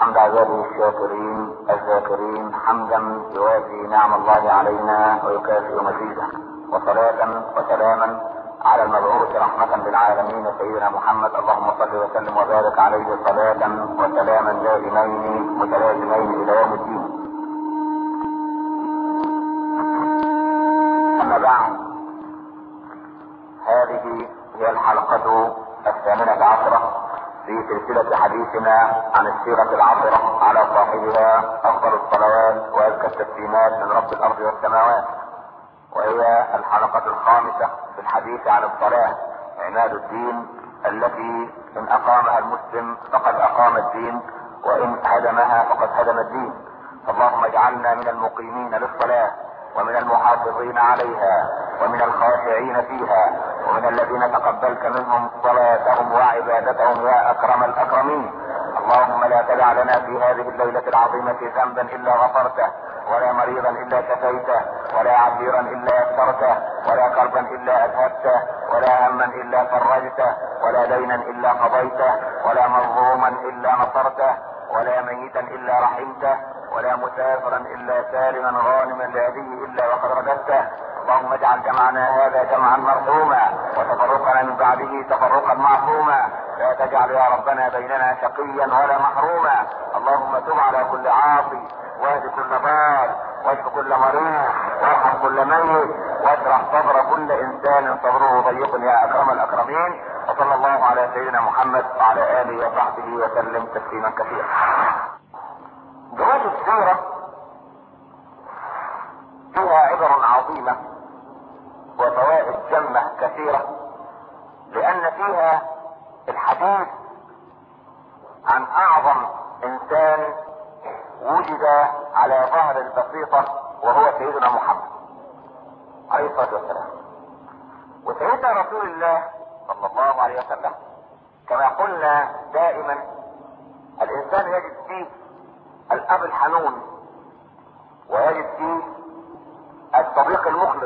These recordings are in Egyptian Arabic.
حمد عباده الشاكرين الذاكرين حمدا يوافي نعم الله علينا ويكافئ مزيده وصلاة وسلاما على المبعوث رحمة للعالمين سيدنا محمد اللهم صل وسلم وبارك عليه صلاة وسلاما دائمين متلازمين إلى يوم الدين. أما بعد هذه هي الحلقة الثامنة عشرة في سلسلة حديثنا عن السيرة العطرة على صاحبها أفضل الصلوات وأزكى التسليمات من رب الأرض والسماوات وهي الحلقة الخامسة في الحديث عن الصلاة عماد الدين التي إن أقامها المسلم فقد أقام الدين وإن هدمها فقد هدم الدين اللهم اجعلنا من المقيمين للصلاة ومن المحافظين عليها ومن الخاشعين فيها ومن الذين تقبلت منهم صلاتهم وعبادتهم يا اكرم الاكرمين اللهم لا تدع لنا في هذه الليلة العظيمة ذنبا الا غفرته ولا مريضا الا شفيته ولا عسيرا الا يسرته ولا كربا الا اذهبته ولا هما الا فرجته ولا دينا الا قضيته ولا مظلوما الا نصرته ولا ميتا الا رحمته ولا مسافرا الا سالما غانما لهديه الا وقد رددته اللهم اجعل جمعنا هذا جمعا مرحوما وتفرقنا من بعده تفرقا معصوما لا تجعل يا ربنا بيننا شقيا ولا محروما اللهم تب على كل عاصي واهد كل ضال واشف كل مريض وارحم كل ميت واشرح صدر كل انسان صدره ضيق يا اكرم الاكرمين وصلى الله على سيدنا محمد وعلى اله وصحبه وسلم تسليما كثيرا دروس السيرة فيها عبر عظيمة وفوائد جمة كثيرة لأن فيها الحديث عن أعظم إنسان وجد على ظهر البسيطة وهو سيدنا محمد عليه الصلاة والسلام وسيدنا رسول الله صلى الله عليه وسلم كما قلنا دائما الإنسان يجد فيه الاب الحنون ويجد فيه الصديق المخلص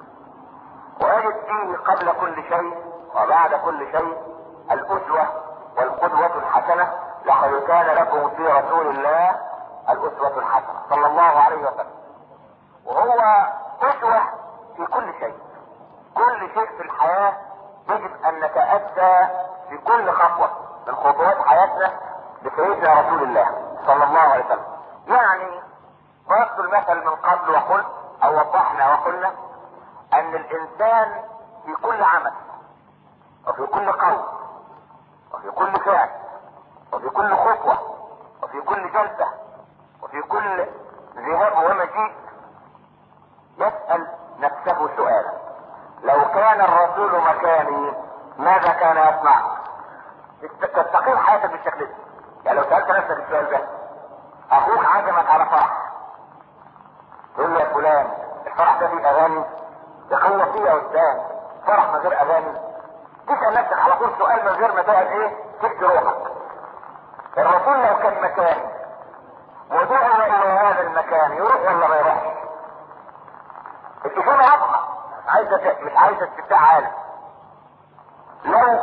ويجد فيه قبل كل شيء وبعد كل شيء الاسوة والقدوة الحسنة لقد كان لكم في رسول الله الاسوة الحسنة صلى الله عليه وسلم وهو اسوة في كل شيء كل شيء في الحياة يجب ان نتأتى في كل خطوة من خطوات حياتنا بسيدنا رسول الله صلى الله عليه وسلم يعني ضربت المثل من قبل وقلت او وضحنا وقلنا ان الانسان في كل عمل وفي كل قول وفي كل فعل وفي كل خطوة وفي كل جلسة وفي كل ذهاب ومجيء يسأل نفسه سؤالا لو كان الرسول مكاني ماذا كان يصنع تستقيم حياتك بالشكل ده يعني لو سألت نفسك السؤال ده اخوك عزمك على فرح تقول له يا فلان الفرح ده فيه اغاني يقول فيه يا استاذ فرح من غير اغاني تسأل نفسك على طول سؤال من غير ما تقعد ايه تكفي روحك الرسول لو كان مكاني ودعا الى هذا المكان يروح ولا ما يروحش التليفون واضحه عايزه مش عايزه استفتاء عالم لو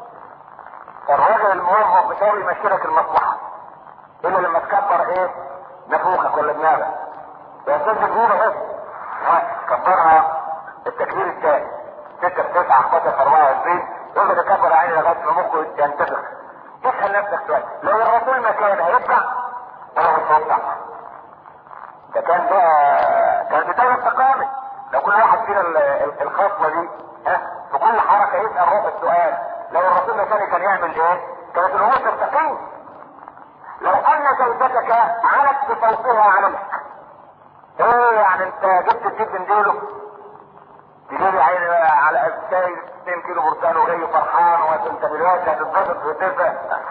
الراجل الموظف بتاعه يمشي لك المصلحه الا لما تكبر ايه نفوخك ولا دماغك يا استاذ تجيبها بس كبرها التكبير الثاني 6 9 11 24 يقعد يكبر عيني لغايه ما مخه ينتفخ تسال نفسك سؤال لو الرسول مكان هيطلع ولا مش هيطلع ده كان بقى كان بدايه استقامه لو كل واحد فينا الخصله دي ها في كل حركه يسال روح السؤال لو الرسول مكاني كان يعمل ايه؟ كانت الامور تستقيم لو ان زوجتك علت بصوتها عليك ايه يعني انت جبت الجيب من ديله تجيب عين على شاي 2 كيلو برتقال وجاي فرحان وانت دلوقتي هتتبسط وتبقى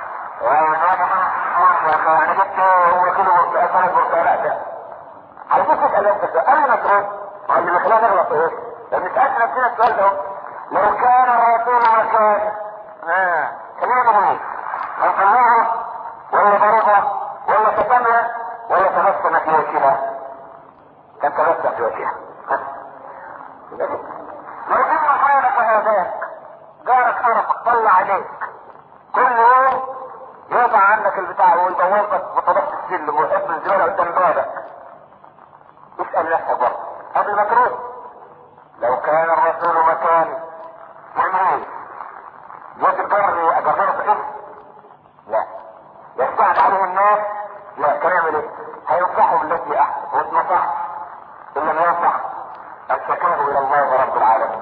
انا جبت هو كيلو برتقال ثلاث برتقالات ده على طول تسال نفسك انا متروك اللي بيخلينا نغلط ايه؟ لان سالت نفسنا السؤال ده لو كان الرسول مكان ها خلينا نقول هنطلعها ولا ضربها ولا تتمها ولا تبسم في وجهها كان تبسم في وجهها لو كان خيرك هذاك جارك عرفك طلع عليك كل يوم يقطع عنك البتاع ويبوظك بطلبة السلم ويحط الزبالة قدام بابك اسأل نفسك برضه قبل ما تروح لو كان الرسول مكاني يعمل ايه؟ يقدر اجربه ايه؟ لا يستعد عليه الناس لا كان يعمل ايه؟ هينصحه بالتي احسن وانت نصحت ان لم ينصح اشتكاه الى الله رب العالمين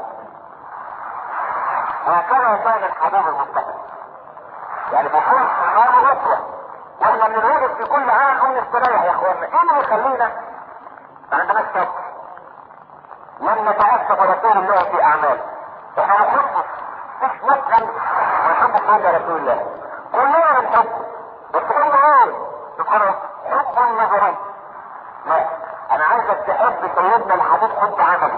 هكذا كان الحبيب المصطفى يعني بكل حال اسوه واحنا بنرغب في كل عام ان نستريح يا اخوانا ايه اللي يخلينا ما عندناش صبر لم نتعصب رسول الله في اعماله احنا نحبه مش نفهم ونحب سيدنا رسول الله كلنا بنحبه بس قلنا ايه؟ سبحان حب النظري لا انا عايزك تحب سيدنا الحبيب حب عملي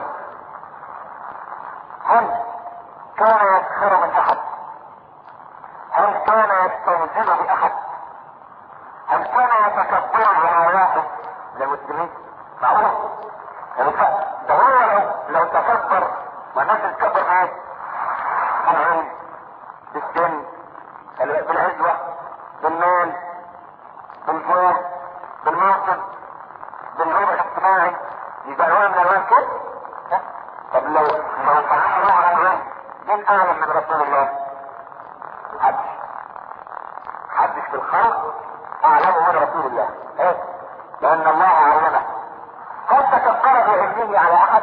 هل كان يسخر من احد هل كان يستهزئ باحد هل كان يتكبر على واحد للمسلمين معقول ده هو لو لو تكبر والناس تتكبر ايه بالعلم بالسن بالعزوة بالمال بالفوز بالمنصب بالربع الاجتماعي يبقى نوع من الوان كده طب لو لو صحيح نوع من الوان مين اعلم من رسول الله؟ حدش حدش في الخلق اعلم من رسول الله ايه؟ لان الله علمه هل تكبر بعلمه على احد؟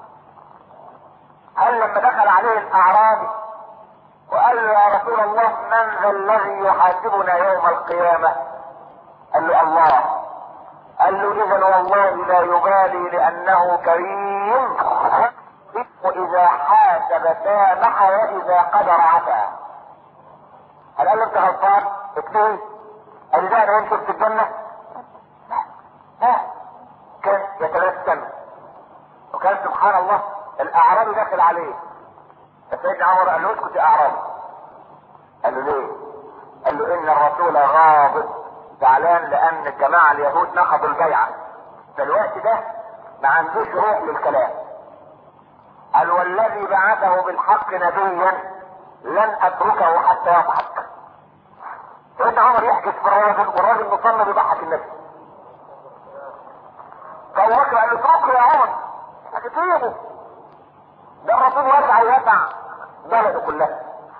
هل لما دخل عليه الاعرابي وقال له يا رسول الله من ذا الذي يحاسبنا يوم القيامة قال له الله قال له اذا والله لا يبالي لانه كريم واذا حاسب سامح واذا قدر عفا هل قال له انت غلطان؟ اثنين قال ده انا شفت الجنة؟ ها كان يتبسم وكان سبحان الله الاعرابي داخل عليه فسيدنا عمر قال له اسكت يا اعرابي قال له ليه؟ قال له ان الرسول غاضب زعلان لان الجماعه اليهود نقضوا البيعه في الوقت ده ما عندوش روح للكلام قال والذي بعثه بالحق نبيا لن اتركه حتى يضحك سيدنا عمر يحجز في الراجل والراجل مصمم يضحك الناس فابو بكر قال له اتركه يا عمر هتسيبه ده الرسول وسع يسع بلده كلها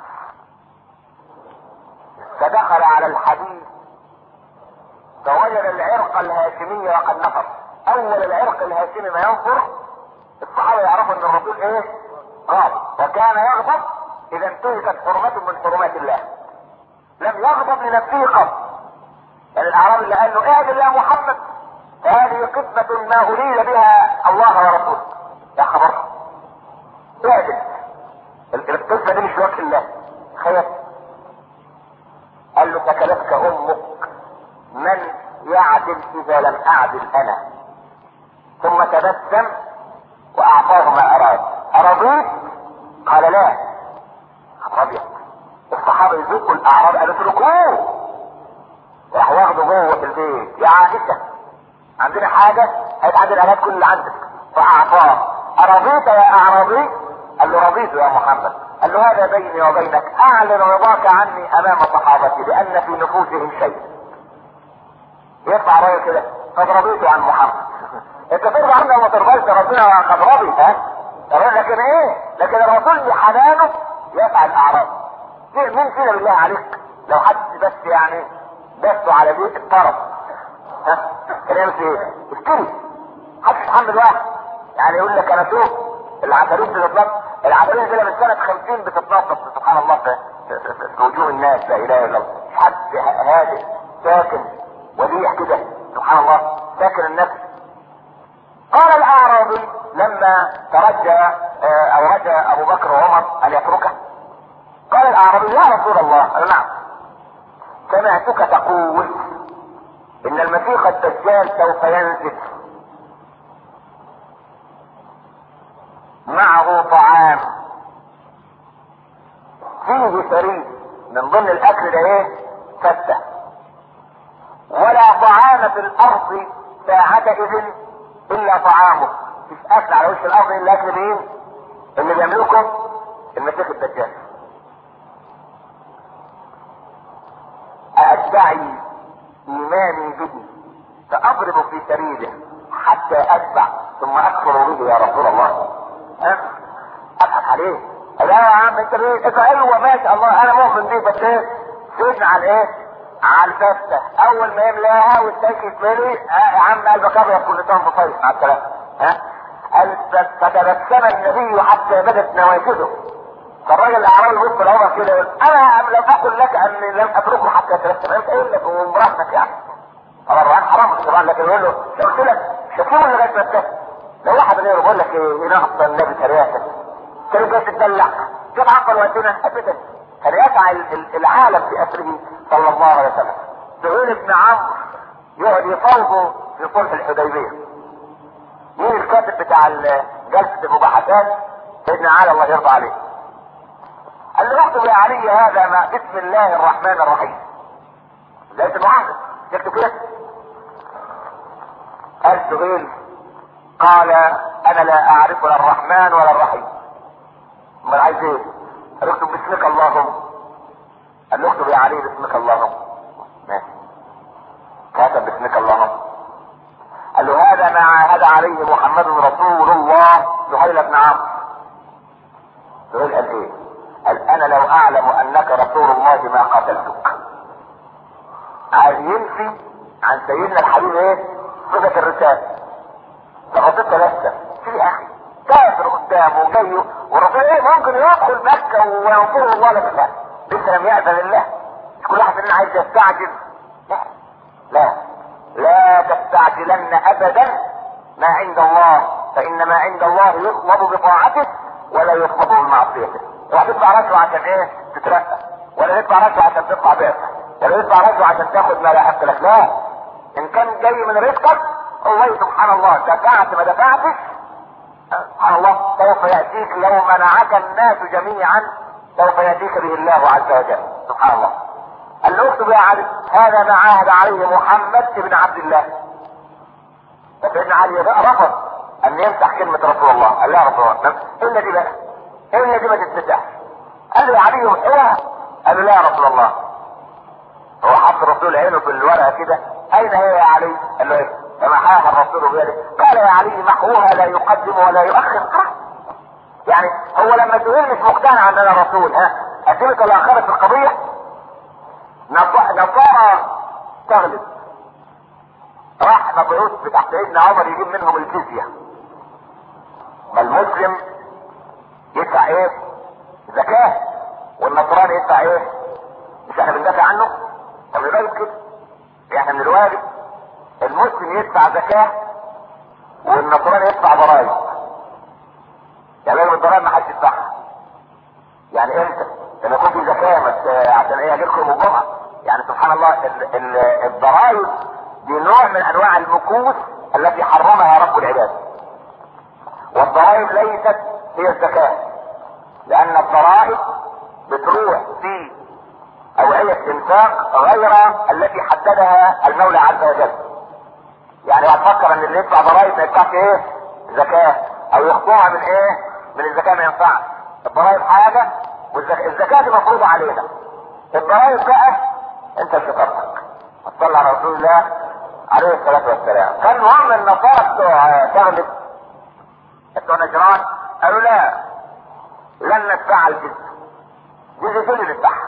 فدخل على الحديث فوجد العرق الهاشمي وقد نفر اول العرق الهاشمي ما ينفر الصحابه يعرفوا ان الرسول ايه غاب وكان يغضب اذا انتهكت حرمه من حرمات الله لم يغضب لنفسه قط يعني الاعرابي اللي قال له اعدل يا محمد هذه قسمة ما أريد بها الله ورسوله يا خبر اعدل القسمة دي مش وجه الله خير قال له سكلتك امك من يعدل اذا لم اعدل انا ثم تبسم واعطاه ما اراد ارضيت قال لا ابيض الصحابه يذوقوا الاعراب قالوا اتركوه راح واخده جوه في البيت يا عائشه عندنا حاجه هيتعدل الالات كل اللي عندك فاعطاه ارضيت يا اعرابي قال له رضيت يا محمد قال له هذا بيني وبينك اعلن رضاك عني امام صحابتي لان في نفوسهم شيء يرفع رايه كده قد رضيت عن محمد انت ترضى عنه وما ترضاش ربنا قد رضي ها لكن ايه لكن الرسول بحنانه يفعل الاعراض مين فينا بالله عليك لو حد بس يعني بس على بيت الطرف ها كان يعمل ايه اشتري حد يتحمل واحد يعني يقول لك انا شوف العفاريت بتتنطط العفاريت دي من سنه 50 بتتنطط سبحان الله في, في, في, في وجوه الناس لا اله الا الله حد هادئ ساكن وديع كده سبحان الله ساكن النفس قال الاعرابي لما ترجى او رجى ابو بكر وعمر ان يتركه قال الاعرابي يا رسول الله قال نعم سمعتك تقول ان المسيح الدجال سوف ينزل معه طعام فيه فريد من ضمن الاكل ده ايه فتة ولا طعام في الارض ساعتئذ الا طعامه مش اكل على وش الارض الا اكل مين اللي بيملكه المسيح الدجال أدعي امامي به فاضرب في سبيله حتى اتبع ثم اكفر به يا رسول الله ها؟ اضحك عليه لا يا عم انت ليه انت ايوه ما شاء الله انا مؤمن بيه بس ايه سيبنا على ايه على الفتة اول ما يملاها والتانك يتملي آه يا عم قلبك ابيض كل سنه وانت طيب مع السلامه ها قال فتبسم النبي حتى بدت نواجذه فالراجل الاعرابي يبص العمر كده يقول انا لم اقل لك اني لم اتركه حتى يتبسم انت قايل لك ومراهنك يعني طبعا الرهان حرام طبعا لكن يقول له مش قلت لك شكله لغايه ما اتكلم لو واحد غيره بيقول لك ايه ينقص النبي ترياسه كانوا جاي تتدلع كيف عقل وقتنا ابدا كان يسعى العالم في اسره صلى الله عليه وسلم سهيل بن عمرو يقعد يفاوضه في صلح الحديبيه مين الكاتب بتاع جلسه المباحثات سيدنا علي الله يرضى عليه قال له اكتب يا علي هذا ما بسم الله الرحمن الرحيم ليس المعاهد يكتب كده قال سهيل قال انا لا اعرف لا الرحمن ولا الرحيم امال عايز ايه؟ قال اكتب باسمك اللهم قال له اكتب يا علي باسمك اللهم ماشي كتب باسمك اللهم قال له هذا ما عاهد عليه محمد رسول الله سهيل بن عمرو سهيل قال ايه؟ قال انا لو اعلم انك رسول الله ما قتلتك عايز ينفي عن سيدنا الحبيب ايه؟ صفة الرسالة فالرسول لسه في اخي كافر قدامه جاي والرسول ايه ممكن يدخل مكة وينصره الله لك لسه لم يأذن الله مش كل واحد مننا عايز يستعجل لا لا لا تستعجلن ابدا ما عند الله فان ما عند الله يطلب بطاعته ولا يطلب بمعصيته اوعى تدفع رشوه عشان ايه تترقى ولا تدفع رشوه عشان تطلع بعثه ولا تدفع رشوه عشان تاخد ما لا حق لك لا ان كان جاي من رزقك الله سبحان الله دفعت ما دفعتش سبحان الله سوف ياتيك لو منعك الناس جميعا سوف ياتيك به الله عز وجل سبحان الله قال له اكتب يا علي هذا ما عاهد عليه محمد بن عبد الله فسيدنا علي رفض ان يمسح كلمة رسول الله قال لا يا رسول الله الا دي بقى الا دي ما تتمسحش قال له يا علي امحوها قال له لا يا رسول الله هو حط الرسول عينه في الورقة كده اين هي يا علي قال له ايه فمحاها الرسول بيده قال يا علي محوها لا يقدم ولا يؤخر يعني هو لما تقول مش مقتنع ان انا رسول ها اديلك الاخرة في القضية نصارى تغلب راح مبعوث بتاع سيدنا عمر يجيب منهم الجزية ما المسلم يدفع ايه زكاة والنصراني يدفع ايه مش احنا بندافع عنه طب يبقى كده يعني من الواجب المسلم يدفع زكاة والنصراني يدفع ضرائب يعني لازم الضرائب ما حدش يدفعها يعني امتى لما يكون في زكاة بس عشان ايه اجيبكم الجمعة يعني سبحان الله ال ال الضرائب دي نوع من انواع المكوس التي حرمها رب العباد والضرائب ليست هي الزكاة لان الضرائب بتروح في اوعية انفاق غير التي حددها المولى عز وجل يعني هتفكر ان اللي يدفع ضرائب ما يدفعش ايه زكاة او يخطوها من ايه من الزكاة ما ينفعش الضرائب حاجة والزكاة دي مفروضة علينا الضرائب بقى انت شطارتك صلى على رسول الله عليه الصلاة والسلام كان هم النصارى بتوع تغلب بتوع نجران قالوا لا لن ندفع الجزء جزء اللي ندفعها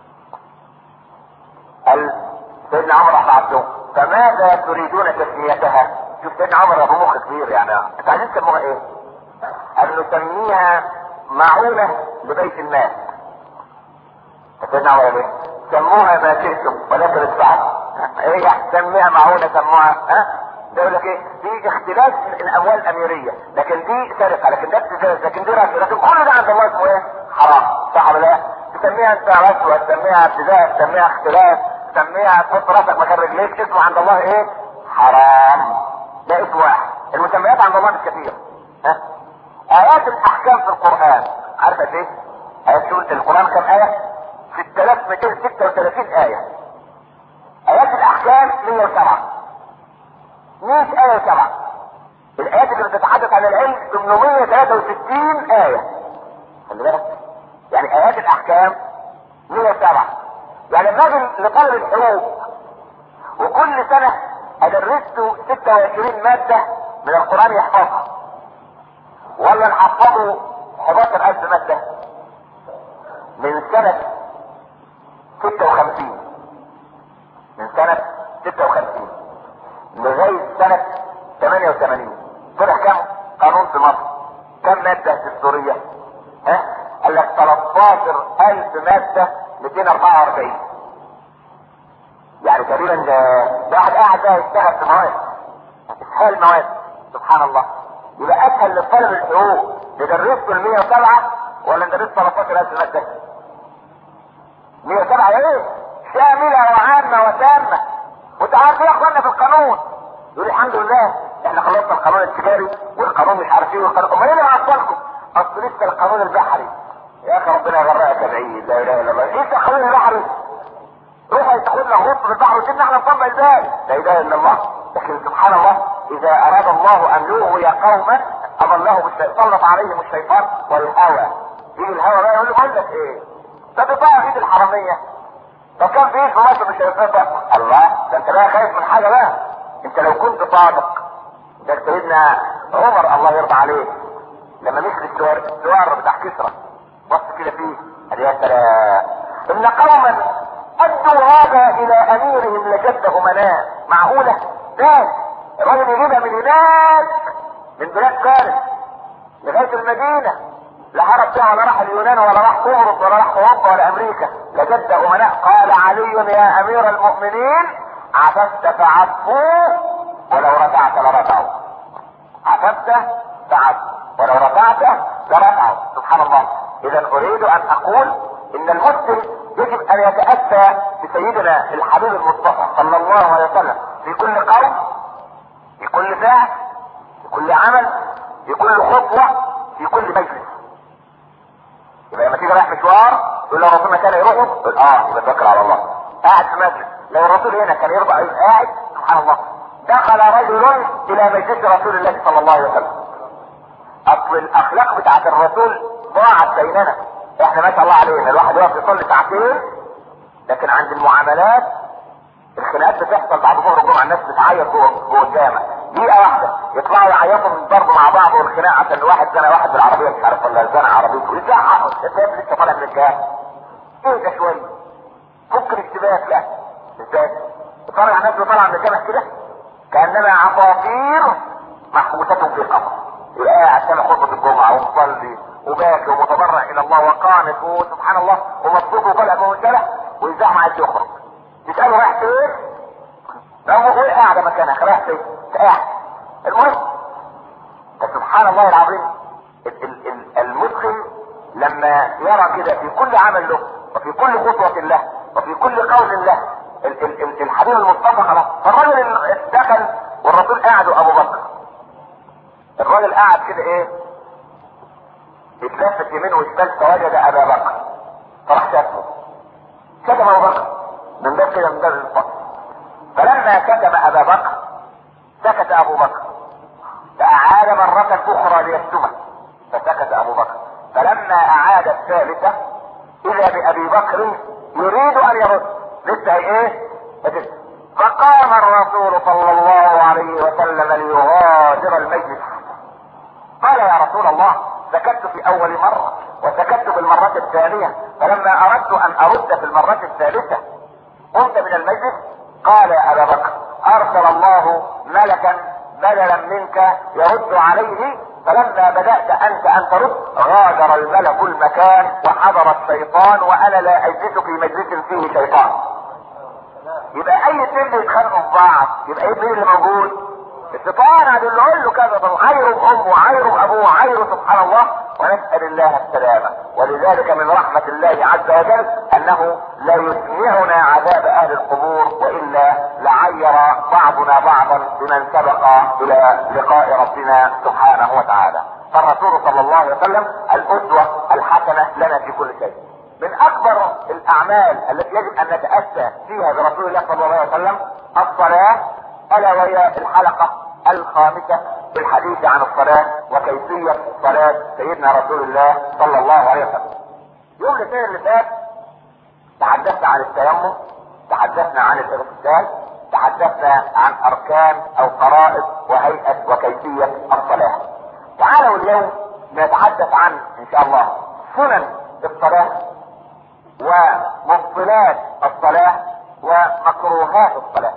قال سيدنا عمر راح بعته فماذا تريدون تسميتها شوف سيدنا عمر ابو مخ كبير يعني انت عايزين تسموها ايه قال نسميها معونة لبيت المال سيدنا عمر ايه سموها ما شئتم ولكن ادفعوا ايه سميها معونة سموها ها ده يقول لك ايه دي اختلاس الاموال الاميريه لكن دي سرقه لكن ده ابتزاز لكن دي رشوه لكن كل ده عند الله اسمه ايه حرام صح ولا لا تسميها انت رشوه تسميها ابتزاز تسميها اختلاس تسميها تحط راسك مكان رجليك اسمه عند الله ايه حرام ده اسم واحد المسميات عند الله مش كثير ها ايات الاحكام في القران عارف قد ايه ايات سوره القران كم ايه 6236 ايه ايات الاحكام 107 100 آية سبعة الآيات اللي بتتحدث عن العلم 863 آية خلي بالك يعني آيات الأحكام 107 يعني لما نجي لطلب الحقوق وكل سنة ادرسته 26 مادة من القرآن يحفظها ولا نحفظه 11000 مادة من سنة 56 من سنة 56 لغاية سنة 88 طلع كم قانون في مصر كم مادة دستورية ها قال لك 13000 مادة 244 يعني تقريبا ده ده واحد قاعد بقى يشتغل في مواد اسهال مواد سبحان الله يبقى اسهل للطالب الحقوق ندرسه ال 107 ولا ندرسه 13000 مادة 107 ايه شاملة وعامة وتامة وتعرفوا يا اخوانا في القانون يقول الحمد لله احنا خلصنا القانون التجاري والقانون مش عارف ايه والقانون امال ايه اللي معطلكم؟ اصل لسه القانون البحري يا اخي ربنا يغرقك يا بعيد لا اله الا الله لسه القانون البحري روح تاخدنا غصب في البحر وسيبنا احنا نطبق البال لا اله الا الله لكن سبحان الله اذا اراد الله ان يغوي قوما اضلهم الشيطان سلط عليهم الشيطان والهوى يجي الهوى بقى يقول له بقول لك ايه ده بيطلع ايد الحراميه طب كان في ايه في مصر مش هيصدق الله ده انت بقى خايف من حاجه بقى انت لو كنت صادق ده سيدنا عمر الله يرضى عليه لما مسك السوار السوار بتاع كسرى بص كده فيه قال يا سلام ان قوما ادوا هذا الى اميرهم لجده مناه معقوله ناس الراجل يجيبها من هناك من بلاد فارس لغايه المدينه لا هرب فيها ولا راح اليونان ولا راح قبرص ولا راح اوروبا ولا امريكا لجد امناء قال علي يا امير المؤمنين عففت فعفوه ولو رفعت لرفعوا عففت فعفوا ولو رفعت لرفعوا سبحان الله اذا اريد ان اقول ان المسلم يجب ان يتاتى بسيدنا الحبيب المصطفى صلى الله عليه وسلم في كل قول في كل فعل في كل عمل في كل خطوه في كل مجلس يبقى لما تيجي رايح مشوار يقول لو الرسول كان يروحه يقول اه يبقى توكل على الله قاعد في مجلس لو الرسول هنا كان يرضى قاعد سبحان الله دخل رجل الى مجلس رسول الله صلى الله عليه وسلم اصل الاخلاق بتاعت الرسول ضاعت بيننا احنا ما شاء الله علينا الواحد يقف يصلي ساعتين لكن عند المعاملات الخناقات بتحصل بعد ظهر الجمعه الناس بتعيط جوه جوه الجامع دقيقه واحده يطلعوا يعيطوا من الضرب مع بعض والخناق عشان واحد زنى واحد بالعربيه مش عارف ولا زنى عربيته ويزعق الشباب لسه طالع من الجامع ايه ده شويه فك الاشتباك لا ازاي؟ طالع الناس طالعه من الجامع كده كانما عصافير محبوسة في قبر يبقى قاعد سامع خطبة الجمعة ومصلي وباكي ومتضرع إلى الله وقانت وسبحان الله ومبسوط وطالع من الجلع ويزاح عايز يخرج تسأله رايح فين؟ لو هو قاعد مكانك رايح فين؟ قاعد المهم فسبحان الله العظيم ال- ال- ال- المسلم لما يرى كده في كل عمل له وفي كل خطوة له وفي كل قول له ال- ال- ال- الحبيب المصطفى خلاص فالراجل اللي دخل والرسول قاعد وابو بكر الراجل قاعد كده ايه يتلفت يمين وشمال فوجد ابا بكر فراح شافه كتب ابو بكر من باب كده من باب الفصل فلما كتب ابا بكر سكت ابو بكر فاعاد مرة اخرى ليكتبه فسكت ابو بكر فلما اعاد الثالثة اذا بابي بكر يريد ان يرد لسه ايه يجد. فقام الرسول صلى الله عليه وسلم ليغادر المجلس قال يا رسول الله سكت في اول مرة وسكت في المرة الثانية فلما اردت ان ارد في المرة الثالثة قمت من المجلس قال يا ابا بكر ارسل الله ملكا بدلا منك يرد عليه فلما بدأت انت ان ترد غادر الملك المكان وحضر الشيطان وانا لا اجلس في مجلس فيه شيطان يبقى اي سن يتخانقوا في بعض يبقى ايه مين اللي موجود الشيطان قاعد يقول له كذا طب عايره امه عايره ابوه عايره سبحان الله ونسال الله السلامه ولذلك من رحمه الله عز وجل انه لا يسمعنا عذاب اهل القبور والا لعير بعضنا بعضا بمن سبق الى لقاء ربنا سبحانه وتعالى فالرسول صلى الله عليه وسلم الاسوه الحسنه لنا في كل شيء من اكبر الاعمال التي يجب ان نتاسى فيها برسول الله صلى الله عليه وسلم الصلاه الا وهي الحلقه الخامسه في الحديث عن الصلاه وكيفيه صلاه سيدنا رسول الله صلى الله عليه وسلم. يوم الاثنين اللي فات تحدثنا عن التيمم، تحدثنا عن الاغتسال، تحدثنا عن اركان او فرائض وهيئة وكيفية الصلاة تعالوا اليوم نتحدث عن ان شاء الله سنن الصلاة ومبطلات الصلاة ومكروهات الصلاة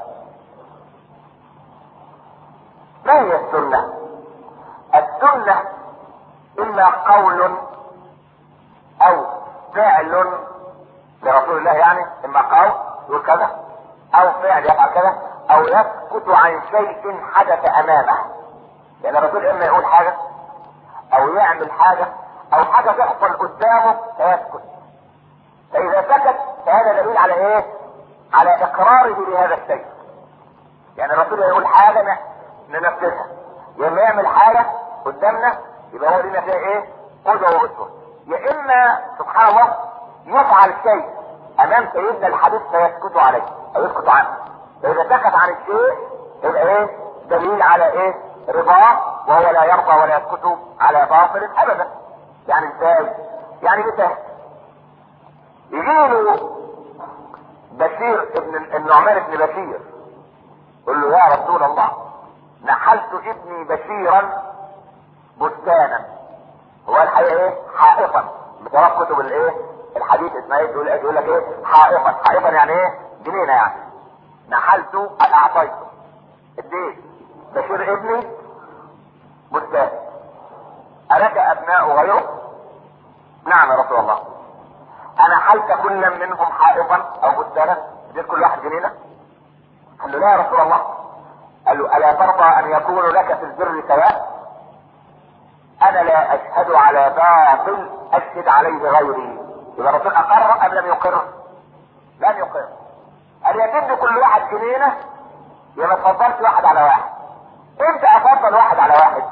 ما هي السنة السنة اما قول او فعل لرسول الله يعني اما قول يقول كذا او فعل يفعل كذا او يسكت عن شيء حدث امامه يعني الرسول اما يقول حاجة او يعمل حاجة او حاجة تحصل قدامه فيسكت فاذا سكت فهذا دليل على ايه على اقراره بهذا الشيء يعني الرسول يقول حاجة ننفذها يا اما يعمل حاجة قدامنا يبقى هو لنا فيها ايه قدوة واسوة يا اما سبحان الله يفعل شيء امام سيدنا الحبيب فيسكت عليه او يسكت عنه فاذا سكت عن الشيء يبقى ايه دليل على ايه رضاه وهو لا يرضى ولا يسكت على باطل ابدا يعني ازاي يعني مثال يجيله بشير ابن النعمان بن بشير يقول له يا رسول الله نحلت ابني بشيرا بستانا هو الحقيقه ايه حائطا بترى كتب الايه الحديث اسمها ايه يقول يقول لك ايه حائطا حائطا يعني ايه جنينه يعني نحلته انا اعطيته اديت بشير ابني بستان ألك أبناء غيره؟ نعم يا رسول الله أنا حلت كل منهم حائطا أو بستانا اديت كل واحد جنينة؟ قال له لا يا رسول الله قال له ألا ترضى أن يكون لك في البر سواء؟ أنا لا أشهد على باطل أشهد عليه غيري يبقى الرسول أقر أم لم يقر؟ لم يقر قال يجد كل واحد جنينة يبقى ما تفضلش واحد على واحد امتى افضل واحد على واحد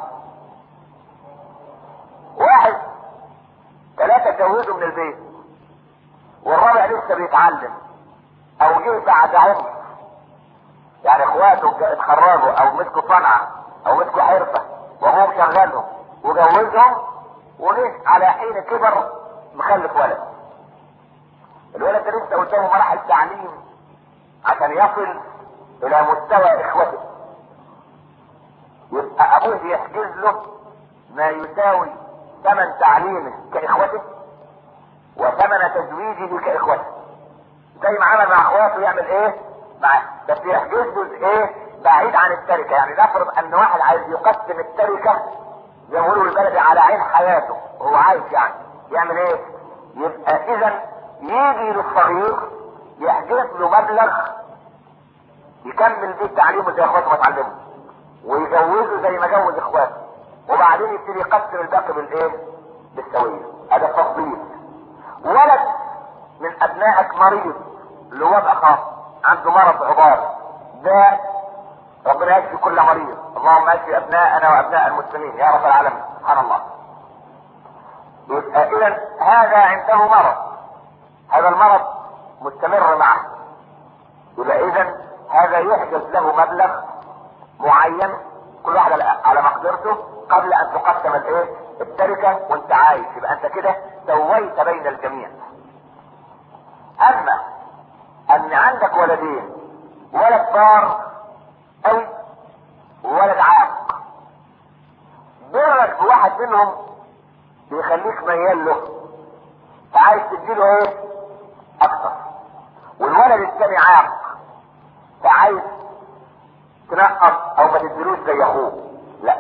واحد ثلاثة جوزوا من البيت والرابع لسه بيتعلم او جه بعد عمر يعني اخواته اتخرجوا او مسكوا صنعة او مسكوا حرفة وهو مشغلهم وجوزهم وجه على حين كبر مخلف ولد الولد ده لسه قدامه مراحل تعليم عشان يصل الى مستوى اخوته يبقى ابوه يحجز له ما يساوي ثمن تعليمه كاخوته وثمن تزويجه كاخوته زي ما عمل مع اخواته يعمل ايه مع بس يحجز له ايه بعيد عن التركه يعني نفرض ان واحد عايز يقسم التركه زي ما بيقولوا البلدي على عين حياته هو عايش يعني يعمل ايه يبقى اذا يجي للصغير يحجز له مبلغ يكمل بيه تعليمه زي اخواته ما اتعلموا ويجوزه زي ما جوز اخواته وبعدين يبتدي يقسم الباقي بالايه بالسويه هذا تفضيل ولد من ابنائك مريض اللي هو وضع خاص عنده مرض عبارة ده ربنا يشفي كل مريض اللهم اشفي ابناءنا وابناء المسلمين يا رب العالمين سبحان الله يبقى اذا هذا عنده مرض هذا المرض مستمر معه يبقى اذا هذا يحدث له مبلغ معين كل واحد على مقدرته قبل ان تقسم الايه التركه وانت عايش يبقى انت كده سويت بين الجميع اما ان عندك ولدين ولد بار او ولد عاق برك بواحد منهم بيخليك ميال له فعايز تديله ايه اكتر والولد الثاني عاق فعايز تنقص او ما تديلوش زي اخوه لا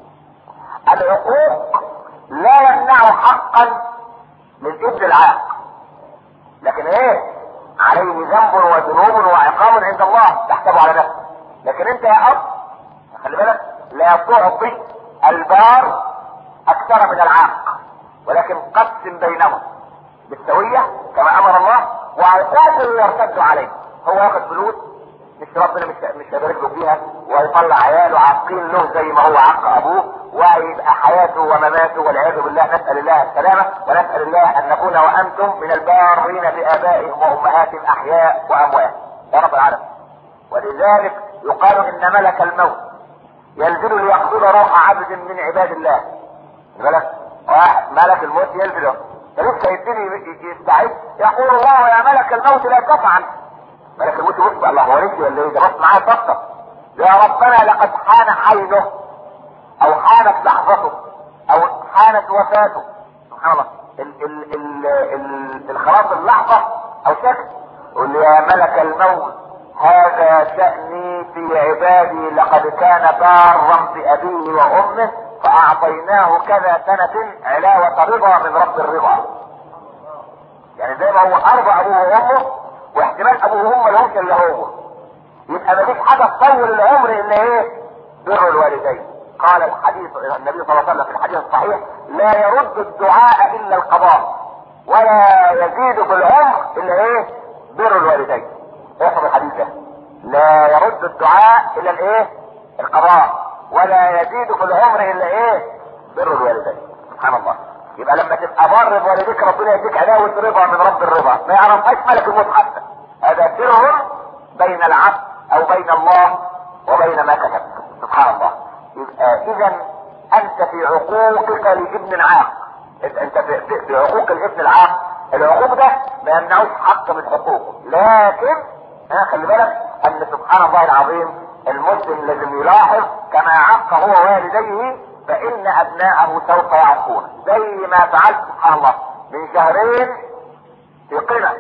العقوق لا يمنع حقا من ابن العاق لكن ايه عليه ذنب وذنوب وعقاب عند الله تحسبه على نفسه لكن انت يا اب خلي بالك لا تعطي البار اكثر من العاق ولكن قسم بينهم بالسوية كما امر الله وعقوبه يرتد عليه هو ياخد فلوس مش ربنا مش مش هيبارك له فيها ويطلع عياله عاقين له زي ما هو عاق ابوه ويبقى حياته ومماته والعياذ بالله نسال الله السلامه ونسال الله ان نكون وانتم من البارين بابائهم وامهاتهم احياء واموات يا رب العالمين ولذلك يقال ان ملك الموت ينزل ليقبض روح عبد من عباد الله بالك واحد ملك الموت ينزل فلسه يبتدي يستعد يقول الله يا ملك الموت لا تفعل ملك الموت يبص الله هو نسي ولا ايه ده بص معايا فقط يا ربنا لقد حان حينه او حانت لحظته او حانت وفاته سبحان الله ال ال ال ال الخلاص اللحظة او شكل قل يا ملك الموت هذا شأني في عبادي لقد كان بارا بأبيه وأمه فأعطيناه كذا سنة علاوة رضا من رب الرضا يعني زي ما هو أرضى أبوه وأمه واحتمال أبوه وأمه لهمش إلا هو يبقى مفيش حاجة تطول العمر إلا إيه؟ بر الوالدين قال الحديث النبي صلى الله عليه وسلم في الحديث الصحيح لا يرد الدعاء إلا القضاء ولا يزيد في العمر إلا إيه؟ بر الوالدين احفظ الحديث ده لا يرد الدعاء الا الايه القضاء ولا يزيد في العمر الا ايه بر الوالدين سبحان الله يبقى لما تبقى بر بوالديك ربنا يديك علاوة رضا من رب الرضا ما يعرفهاش ملك الموت حتى هذا سر بين العبد او بين الله وبين ما كتب سبحان الله يبقى اذا انت في عقوقك لابن عاق انت في, في, في عقوق الابن العاق العقوق ده ما يمنعوش حق من حقوقه لكن ها خلي بالك ان سبحان الله العظيم المسلم لازم يلاحظ كما عق هو والديه فان ابناءه سوف يعقون زي ما فعلت سبحان الله من شهرين في قنا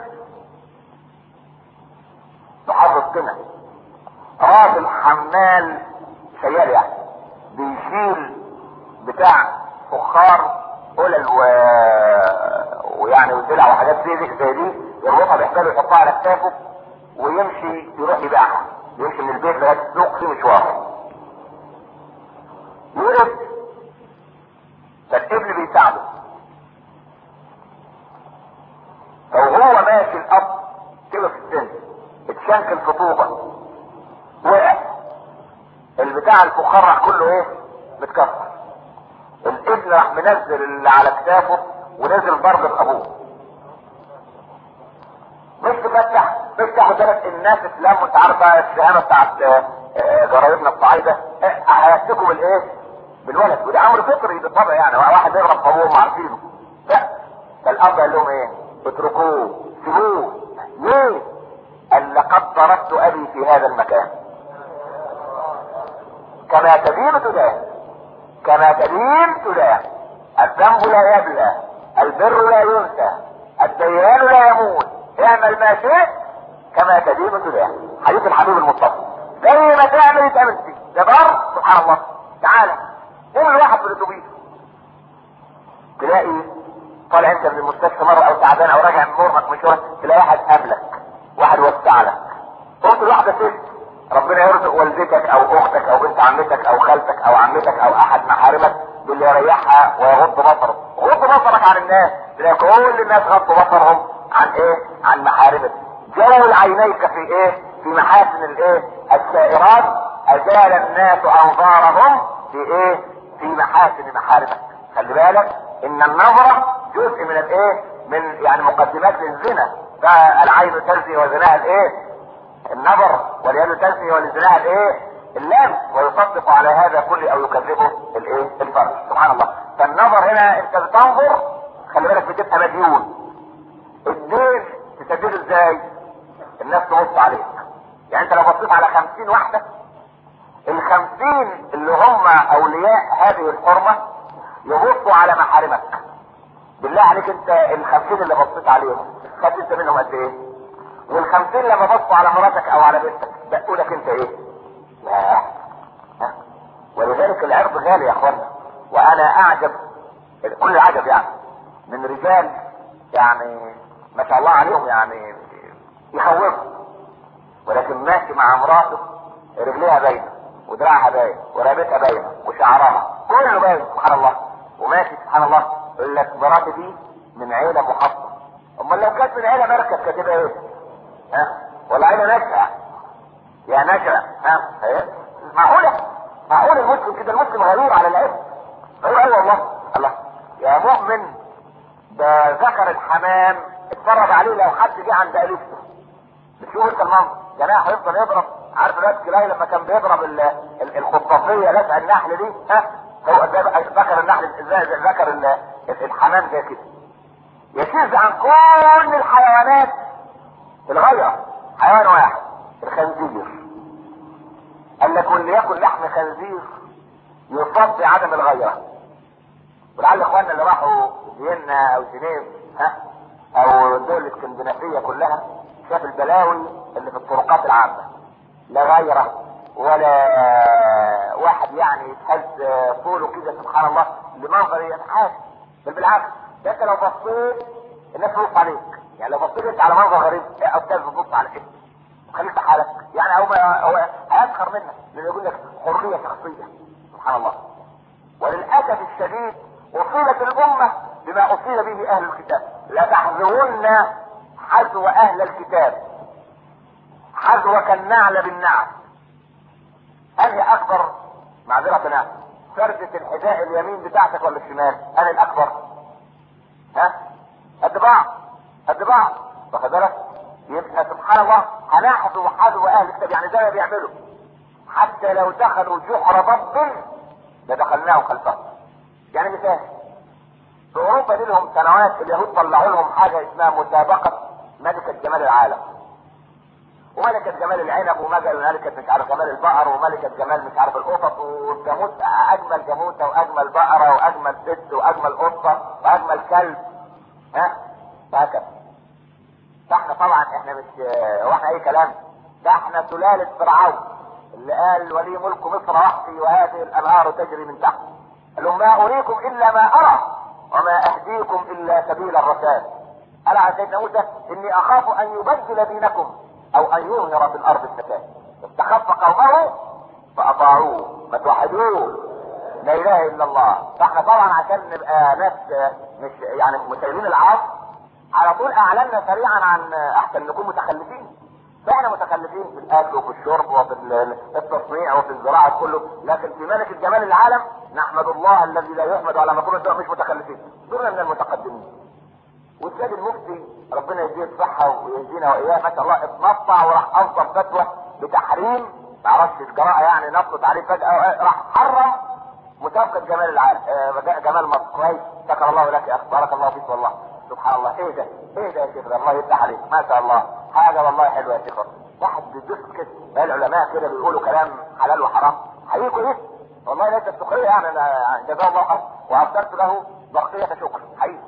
محافظ قنا راجل حمال شيال يعني بيشيل بتاع فخار قلل و... ويعني ودلع وحاجات زي دي زي دي يربطها بيحتاج يحطها على كتافه ويمشي يروح يبيعها يمشي من البيت لغايه السوق في مشوار يورد فالابن بيساعده فوهو ماشي الاب كده في السن اتشنكل في طوبه وقع البتاع الفخار راح كله ايه متكسر الابن راح منزل اللي على كتافه ونزل ضرب ابوه مش تفتح تفتح قدامك الناس اسلام وانت عارف بقى الشهامه بتاعت جرايدنا الصعايده هيمسكوا بالايه؟ بالولد وده امر فطري بالطبع يعني واحد يضرب ابوه عارفينه لا فالاب قال لهم ايه؟ اتركوه سيبوه ليه؟ قال لقد ضربت ابي في هذا المكان كما تدين تدان كما تدين تدان الذنب لا يبلى البر لا ينسى الديان لا يموت اعمل ما شئت كما تدين تدان حديث الحبيب المصطفى زي ما تعمل يتعمل فيك ده بر سبحان الله تعالى قوم الواحد في الاتوبيس تلاقي طالع انت من المستشفى مره او تعبان او راجع من مرهق مشوار تلاقي واحد قابلك واحد وسع لك قلت الواحده ست ربنا يرزق والدتك او اختك او بنت عمتك او خالتك او عمتك او احد محارمك باللي يريحها ويغض بصره غض بصرك عن الناس تلاقي كل الناس غضوا بصرهم عن ايه عن محارمك جول عينيك في ايه في محاسن الايه السائرات اجال الناس انظارهم في ايه في محاسن محارمك خلي بالك ان النظرة جزء من الايه من يعني مقدمات للزنا فالعين تزني وزناها الايه النظر واليد تزني ولزناها الايه اللام ويصدق على هذا كله او يكذبه الايه الفرج سبحان الله فالنظر هنا انت بتنظر خلي بالك بتبقى مديون الدين تسدده ازاي الناس تبص عليك يعني انت لو بصيت على خمسين واحدة الخمسين اللي هم اولياء هذه الحرمة يبصوا على محارمك بالله عليك انت الخمسين اللي بصيت عليهم خدت انت منهم قد ايه والخمسين لما بصوا على مراتك او على بنتك بقوا لك انت ايه لا ولذلك العرض غالي يا اخوانا وانا اعجب كل العجب يعني من رجال يعني ما شاء الله عليهم يعني يخوفوا ولكن ماشي مع مراته رجليها باينه ودراعها باين ورقبتها باينه وشعرها كله باين سبحان الله وماشي سبحان الله يقول لك مراتي دي من عيله محافظه امال لو كانت من عيله مركز كانت تبقى ايه؟ ها؟ ولا عيله ناشئه يا ناشئه ها؟ ايه؟ معقوله؟ معقول المسلم كده المسلم غيور على العلم غيور ايوه والله الله يا مؤمن ده ذكر الحمام اتفرج عليه لو حد جه عند الفته بتشوف انت المنظر جناح يفضل يضرب عارف الواد كلاي لما كان بيضرب الخطافيه لسع النحل دي ها هو ذكر النحل ذكر الحمام زي كده يشيز عن كل الحيوانات الغيرة حيوان واحد الخنزير قال لك واللي ياكل لحم خنزير يصاب بعدم الغيرة ولعل اخواننا اللي راحوا فيينا او جنيف ها او الدول الاسكندنافيه كلها شاف البلاوي اللي في الطرقات العامه لا غيره ولا واحد يعني يتهز طوله كده سبحان الله لمنظر ينحاش بل بالعكس ده انت لو بصيت الناس تبص عليك يعني لو بصيت انت على منظر غريب يا استاذ بتبص على كده خليك حالك يعني هو هو هيسخر منك لانه يقول لك حريه شخصيه سبحان الله وللاسف الشديد اصيبت الامه بما اصيب به اهل الكتاب لا تحذرن حذو اهل الكتاب حذو كالنعل بالنعل انهي اكبر معذرة انا فردة الحذاء اليمين بتاعتك ولا الشمال انا الاكبر ها قد بعض قد بعض واخد بالك يبقى سبحان الله هنحذو حذو اهل الكتاب يعني زي ما بيعملوا حتى لو دخلوا جحر ضب لدخلناه خلفه يعني مثال في اوروبا دي لهم سنوات اليهود طلعوا لهم حاجه اسمها مسابقه ملكه جمال العالم وملكة جمال العنب وملكة مش عارف جمال البقر وملكة جمال مش عارف القطط والجاموس اجمل جاموسة واجمل بقرة واجمل ست واجمل قطة واجمل كلب ها وهكذا فاحنا طبعا احنا مش هو احنا اي كلام ده احنا سلالة فرعون اللي قال ولي ملك مصر وحدي وهذه الانهار تجري من تحت قال لهم ما اريكم الا ما ارى وما اهديكم الا سبيل الرشاد قال على سيدنا موسى اني اخاف ان يبدل دينكم او ان يظهر في الارض الفساد استخف قومه فاطاعوه ما توحدوه لا اله الا الله فاحنا طبعا عشان نبقى ناس مش يعني مسيرين العصر على طول اعلنا سريعا عن احسن نكون متخلفين فاحنا متخلفين في الاكل وفي الشرب وفي التصنيع وفي الزراعه كله لكن في ملكه جمال العالم نحمد الله الذي لا يحمد على مكروه مش متخلفين دورنا من المتقدمين والسيد المفتي ربنا يديه الصحة ويهدينا وإياه ما شاء الله اتنطع وراح أصدر فتوى بتحريم معرفش الجراءة يعني نطت عليه فجأة راح حرم مسابقة جمال العالم آه جمال مصر كويس شكر الله لك يا أخي بارك الله فيك والله سبحان الله ايه ده ايه ده يا شيخ ده الله يفتح عليك ما شاء الله حاجة والله حلوة يا شيخ واحد بيدوس كده العلماء كده بيقولوا كلام حلال وحرام حقيقي كويس والله ليس السخرية يعني جزاه الله خير وأبدلت له بقية شكر حقيقي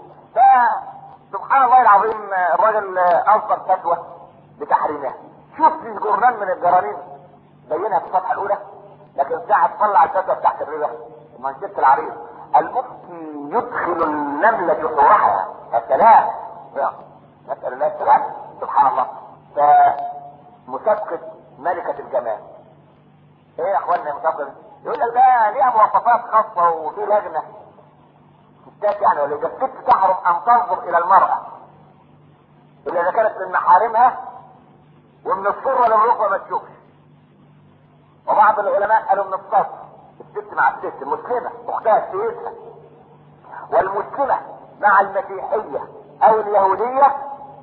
سبحان الله العظيم الراجل اصدر فتوى بتحريمها شفت الجورنال من الجرانين بينها في الصفحه الاولى لكن ساعه تطلع الفتوى بتاعت الربا منشده العريض المفتي يدخل النملة جحورها السلام نسأل الله السلام سبحان الله فمسابقة ملكة الجمال ايه يا اخوانا مسابقة يقول لك ده ليها مواصفات خاصة وفي لجنة ستات يعني ولا اذا الست تحرم ان تنظر الى المرأة الا اذا كانت من محارمها ومن السرة للركبة ما تشوفش وبعض العلماء قالوا من الصدر الست مع الست المسلمة اختها سيدها والمسلمة مع المسيحية او اليهودية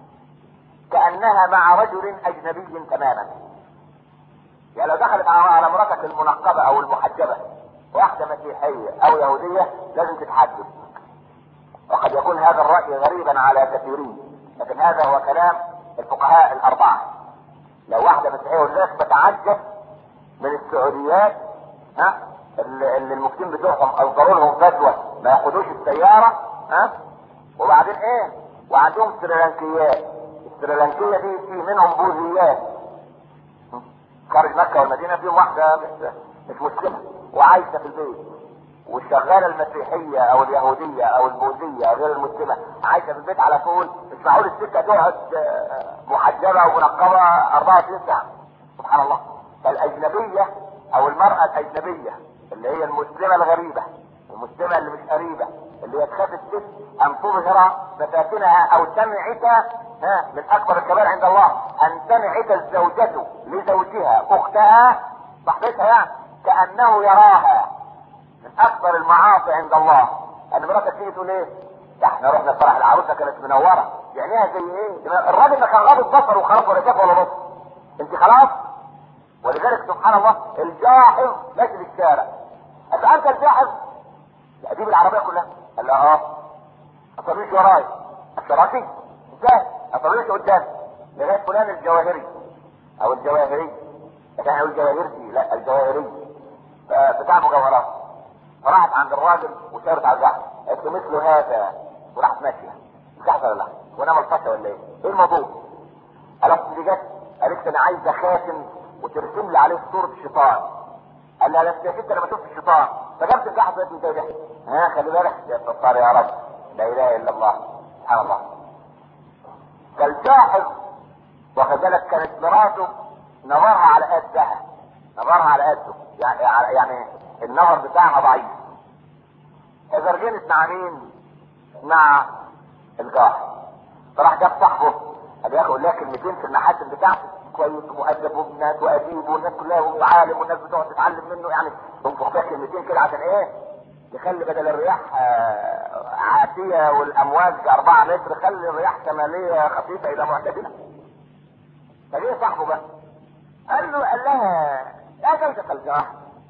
كأنها مع رجل اجنبي تماما يعني لو دخلت على مراتك المنقبة او المحجبة واحدة مسيحية او يهودية لازم تتحجب وقد يكون هذا الرأي غريبا على كثيرين لكن هذا هو كلام الفقهاء الأربعة لو واحدة مسيحية ولذلك بتعجب من السعوديات ها اللي المفتين بتوعهم أصدروا لهم فتوى ما ياخدوش السيارة ها وبعدين ايه وعندهم سريلانكيات السريلانكية دي في منهم بوذيات خارج مكة والمدينة فيهم واحدة مش, مش مسلمة وعايشة في البيت والشغاله المسيحيه او اليهوديه او البوذيه غير المسلمه عايشه في البيت على طول مش معقول الست تقعد محجبه ومنقبه 24 ساعه سبحان الله فالاجنبيه او المراه الاجنبيه اللي هي المسلمه الغريبه المسلمه اللي مش قريبه اللي هي تخاف الست ان تظهر مفاتنها او تنعت ها من اكبر الكبائر عند الله ان تنعت الزوجة لزوجها اختها صاحبتها يعني كانه يراها من اكبر المعاصي عند الله ان مراتك تيجي تقول ايه؟ ده احنا رحنا فرح العروسه كانت منوره يعنيها زي ايه؟ الراجل ده كان غاضب بصر وخلاص ولا شاف ولا بص انت خلاص ولذلك سبحان الله الجاحظ ماشي في الشارع انت انت الجاحظ اديب العربيه كلها قال لها اه اصابيش وراي الشراكي ازاي اصابيش قدام لغايه فلان الجواهري او الجواهري كان يقول جواهرتي لا الجواهري بتاع مجوهرات فراحت عند الراجل وشارت على الجحر قالت له مثل هذا وراحت ماشيه الجحر ولا لا وانا ملطشه ولا ايه؟ ايه الموضوع؟ قالت دي جت قالت انا عايزه خاتم وترسم لي عليه صوره الشيطان قال لها لا يا ست انا ما شفت الشيطان فجبت الجحر قالت له زي ده ها خلي بالك يا ستار يا رب لا اله الا الله سبحان الله فالجاحظ واخد بالك كانت مراته نظرها على قدها نظرها على قده يعني يعني النظر بتاعها ضعيف اذا رجعت مع مين؟ مع الجاحظ فراح جاب صاحبه قال يا اخي قول لها كلمتين في المحاسن بتاعته كويس ومؤدب والناس واديب والناس كلها وعالم والناس بتقعد تتعلم منه يعني تنفخ فيها كلمتين كده عشان ايه؟ يخلي بدل الرياح عاتية والامواج 4 متر خلي الرياح شمالية خفيفة الى معتدلة فجه صاحبه بقى قال له قال لها يا زوجة الجراح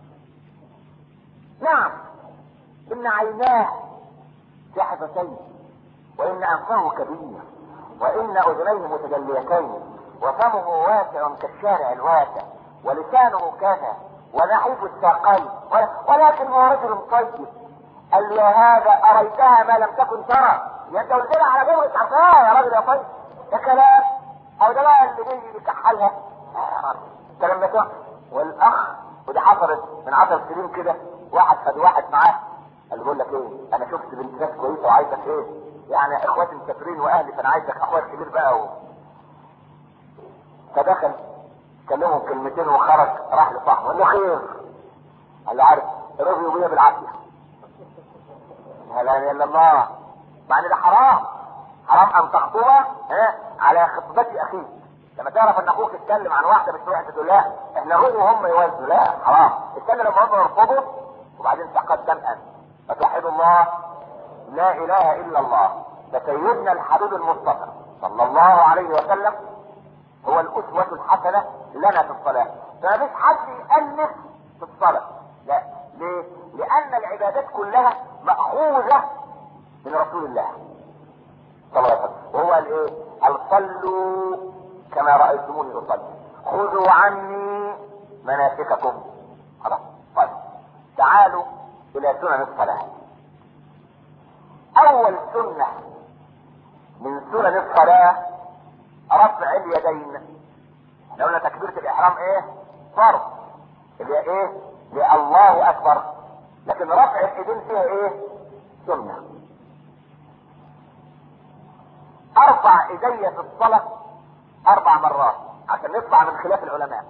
نعم ان عيناه جحفتين وان انفه كبير وان اذنيه متجليتين وفمه واسع كالشارع الواسع ولسانه كذا ونحيف الساقين ولكن هو رجل طيب قال له هذا اريتها ما لم تكن ترى يا انت قلت لها على جمله عفاه يا راجل يا طيب ده كلام او ده بقى اللي جاي يكحلها الكلام ده والاخ ودي حصلت من عشر سنين كده واحد خد واحد معاه قال له بقول لك ايه انا شفت بنت ناس كويسه وعايزك ايه يعني اخواتي مسافرين واهلي فانا عايزك اخوات كبير بقى و... فدخل كلمهم كلمتين وخرج راح لصاحبه قال له خير قال له عارف رضي بيا بالعافيه لا اله الا الله مع ان ده حرام حرام ان تخطبها على خطبة اخيك لما تعرف ان اخوك اتكلم عن واحده مش تروح تقول لا احنا هو وهم يوزوا لا حرام استنى لما هم يرفضوا وبعدين تقدم انت فتوحد الله لا اله الا الله فسيدنا الحبيب المصطفى صلى الله عليه وسلم هو الاسوة الحسنة لنا في الصلاة فما فيش حد يألف في الصلاة لا ليه؟ لأن العبادات كلها مأخوذة من رسول الله صلى الله عليه وسلم وهو قال ايه؟ قال صلوا كما رأيتموني أصلي خذوا عني مناسككم خلاص طيب تعالوا إلى سنن الصلاة أول سنة من سنن الصلاة رفع اليدين احنا قلنا تكبيرة الإحرام إيه؟ فرض اللي هي إيه؟ اللي الله أكبر لكن رفع الإيدين فيها إيه؟ سنة ارفع ايدي في الصلاة اربع مرات عشان نطلع من خلاف العلماء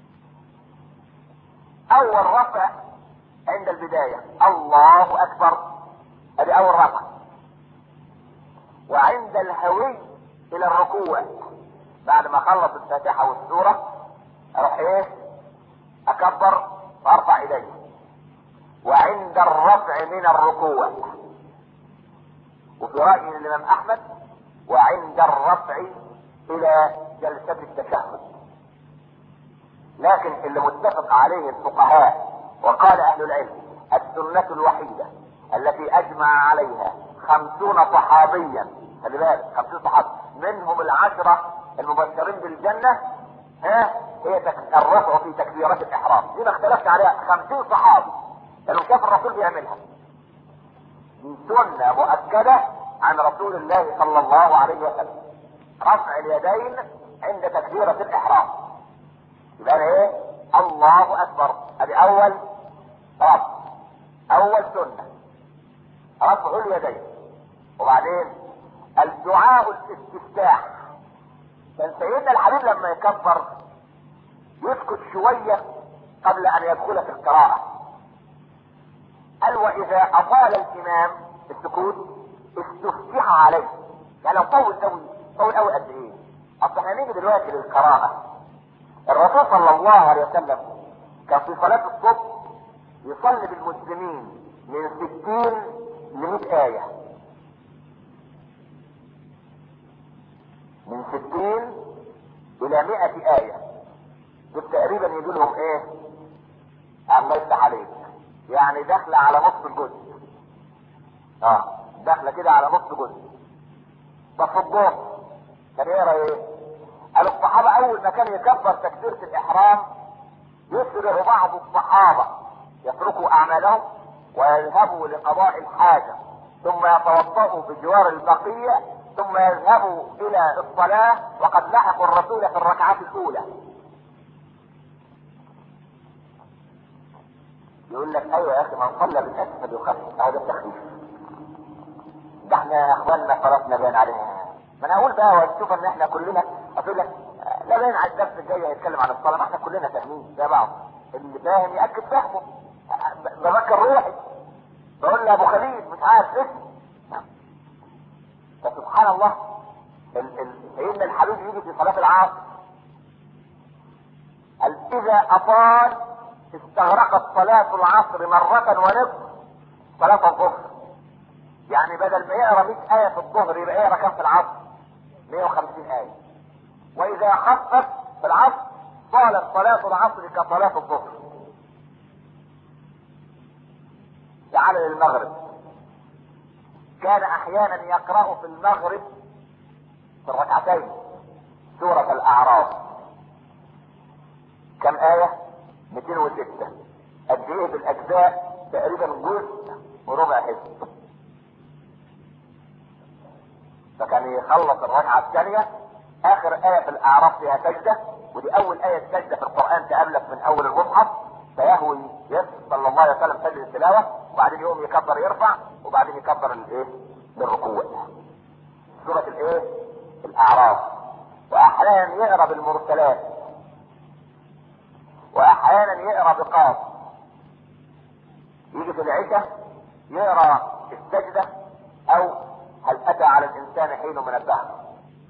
اول رفع عند البداية الله اكبر ادي اول رفع وعند الهوي الى الركوع بعد ما خلص الفاتحة والسورة اروح ايه اكبر وارفع ايدي وعند الرفع من الركوع وفي رأي الامام احمد وعند الرفع الى جلسة التشهد لكن اللي متفق عليه الفقهاء وقال اهل العلم السنة الوحيدة التي اجمع عليها خمسون صحابيا خلي بالك خمسين صحابي منهم العشرة المبشرين بالجنة ها هي تك... الرفع في تكبيرات الاحرام دي ما اختلفنا عليها خمسين صحابي لانه شاف الرسول بيعملها سنة مؤكدة عن رسول الله صلى الله عليه وسلم رفع اليدين عند تكبيرة الإحرام يبقى ايه الله أكبر ادي أول رفع أول سنة رفع اليدين وبعدين الدعاء الاستفتاح كان سيدنا الحبيب لما يكبر يسكت شوية قبل أن يدخل في القراءة قال وإذا أطال الإمام السكوت استفتح عليه يعني لو طول قوي طول قوي قد ايه اصل احنا نيجي دلوقتي للقراءة الرسول صلى الله عليه وسلم كان في صلاة الصبح يصلي بالمسلمين من ستين لمئة آية من ستين إلى مئة آية دول تقريبا يجي لهم إيه؟ الله يفتح عليك يعني داخلة على نص الجزء اه داخله كده على نص جزء طب في الظهر كان يقرا ايه؟ قال الصحابة اول ما كان يكبر تكبيرة الاحرام يسرع بعض الصحابة يتركوا اعمالهم ويذهبوا لقضاء الحاجة ثم يتوضأوا بجوار البقية ثم يذهبوا الى الصلاة وقد لحقوا الرسول في الركعات الاولى يقول لك ايوه يا اخي من صلى بالناس فليخفف هذا التخفيف ده احنا يا اخواننا فرصنا باين علينا ما انا اقول بقى واشوف ان احنا كلنا اقول لك لا باين على الدرس الجاي هيتكلم عن الصلاه ما احنا كلنا فاهمين زي بعض اللي فاهم ياكد فهمه بذكر روحي بقول له ابو خليل مش عارف اسمه فسبحان الله ال- ال- سيدنا الحبيب يجي في صلاه العصر قال اذا اطال استغرقت صلاة العصر مرة ونصف صلاة الظهر يعني بدل ما يقرا 100 آية في الظهر يبقى يقرا كام في العصر؟ 150 آية وإذا خفف في العصر طالت صلاة العصر كصلاة الظهر تعال للمغرب كان أحيانا يقرأ في المغرب في الركعتين سورة الأعراف كم آية؟ 206 قد ايه بالاجزاء تقريبا جزء وربع حزب فكان يخلص الركعه الثانيه اخر ايه في الاعراف فيها سجده ودي اول ايه سجده في القران تقابلك من اول المصحف فيهوي يس صلى الله عليه وسلم سجد التلاوه وبعدين يقوم يكبر يرفع وبعدين يكبر الايه للركوع سوره الايه الاعراف واحيانا يقرا بالمرسلات واحيانا يقرا بقاف يجي في العشاء يقرا السجده او هل اتى على الانسان حين من الدهر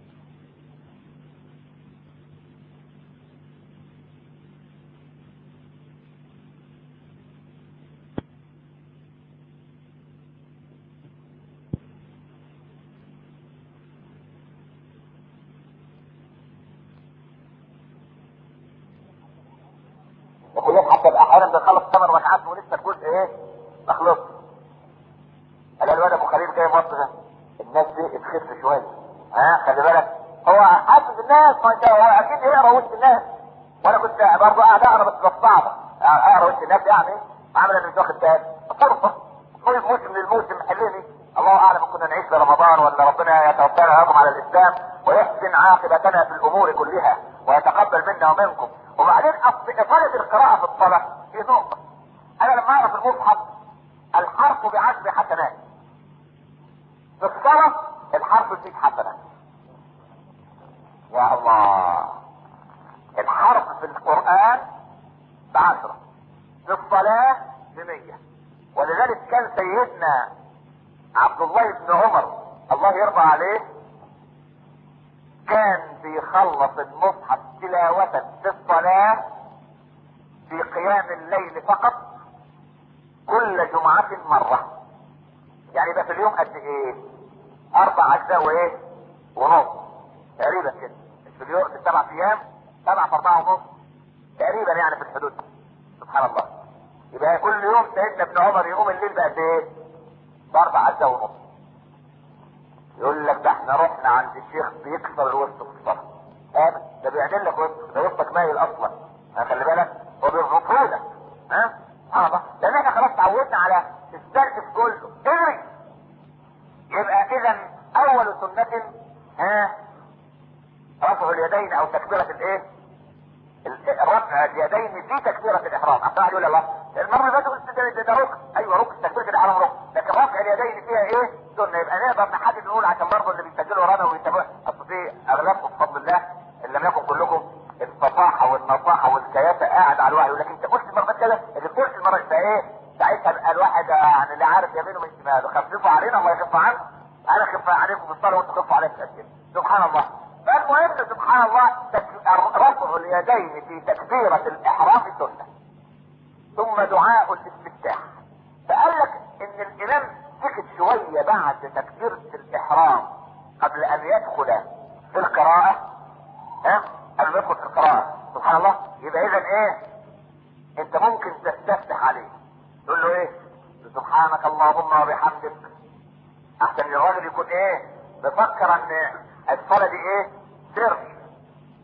وكلنا حتى احيانا بنخلص ثمان ركعات ولسه الجزء ايه؟ ما خلصش. قال الواد ابو خليل جاي مصر ده الناس دي تخف شويه ها خلي بالك هو حاسس الناس ما انت هو اكيد يقرا وسط الناس وانا كنت برضه قاعد اقرا بس بصعبه اقرا وسط الناس يعني عامل انا مش واخد بالي فرصه كل موسم للموسم حلني الله اعلم كنا نعيش لرمضان ولا ربنا يتوفانا لكم على الاسلام ويحسن عاقبتنا في الامور كلها ويتقبل منا ومنكم وبعدين اصل اطاله القراءه في الصلاه في نقطه انا لما اعرف المصحف الحرف بعشر حسنات في الصلاه الحرف ب حسنه يا الله الحرف في القران بعشره في الصلاه بمية ولذلك كان سيدنا عبد الله بن عمر الله يرضى عليه كان بيخلص المصحف تلاوة في الصلاة في قيام الليل فقط كل جمعة مرة يعني يبقى في اليوم قد ايه اربع اجزاء وايه ونص تقريبا كده مش في اليوم في السبع ايام سبع في اربعة ونص تقريبا يعني في الحدود سبحان الله يبقى كل يوم سيدنا ابن عمر يقوم الليل بقد ايه باربع اجزاء ونص يقول لك ده احنا رحنا عند الشيخ بيكسر الوسط في الصلاه ابدا ده بيعمل لك وسط ده وسطك مايل اصلا ها خلي بالك هو بيربطه لك ها سبحان الله لان احنا خلاص اتعودنا على السلك كله اجري يبقى اذا اول سنة ها رفع اليدين او تكبيرة الايه ال- رفع اليدين في تكبيرة الاحرام اصلا يقول الله المرة اللي فاتت قلت ده- ده ده ركن ايوه ركن تكبيرة الاحرام ركن لكن رفع اليدين فيها ايه سنة يبقى نقدر نحدد نقول عشان برضه اللي بيسجلوا ورانا ويتابعوا اصل في اغلبكم بفضل الله ان لم يكن كلكم الفصاحة والنصاحة والكياسة قاعد على الواحد يقول لك انت قلت المرة كده اللي قلت المرة ده ايه ساعتها بقى الواحد يعني اللي عارف يمينه من شماله خففوا علينا الله يخف عنكم انا خف عليكم في الصلاة وانتم خفوا عليا في التسجيل سبحان الله فالمهم سبحان الله تك- رفع اليدين في تكبيرة الاحرام سنة ثم دعاء الاستفتاح فقال لك ان الامام سكت شوية بعد تكبيرة الاحرام قبل ان يدخل في القراءة ها قبل ما يدخل في القراءة سبحان الله يبقى اذا ايه انت ممكن تستفتح عليه تقول له ايه سبحانك اللهم وبحمدك احسن الراجل يكون ايه بفكر ان الصلاة دي ايه سر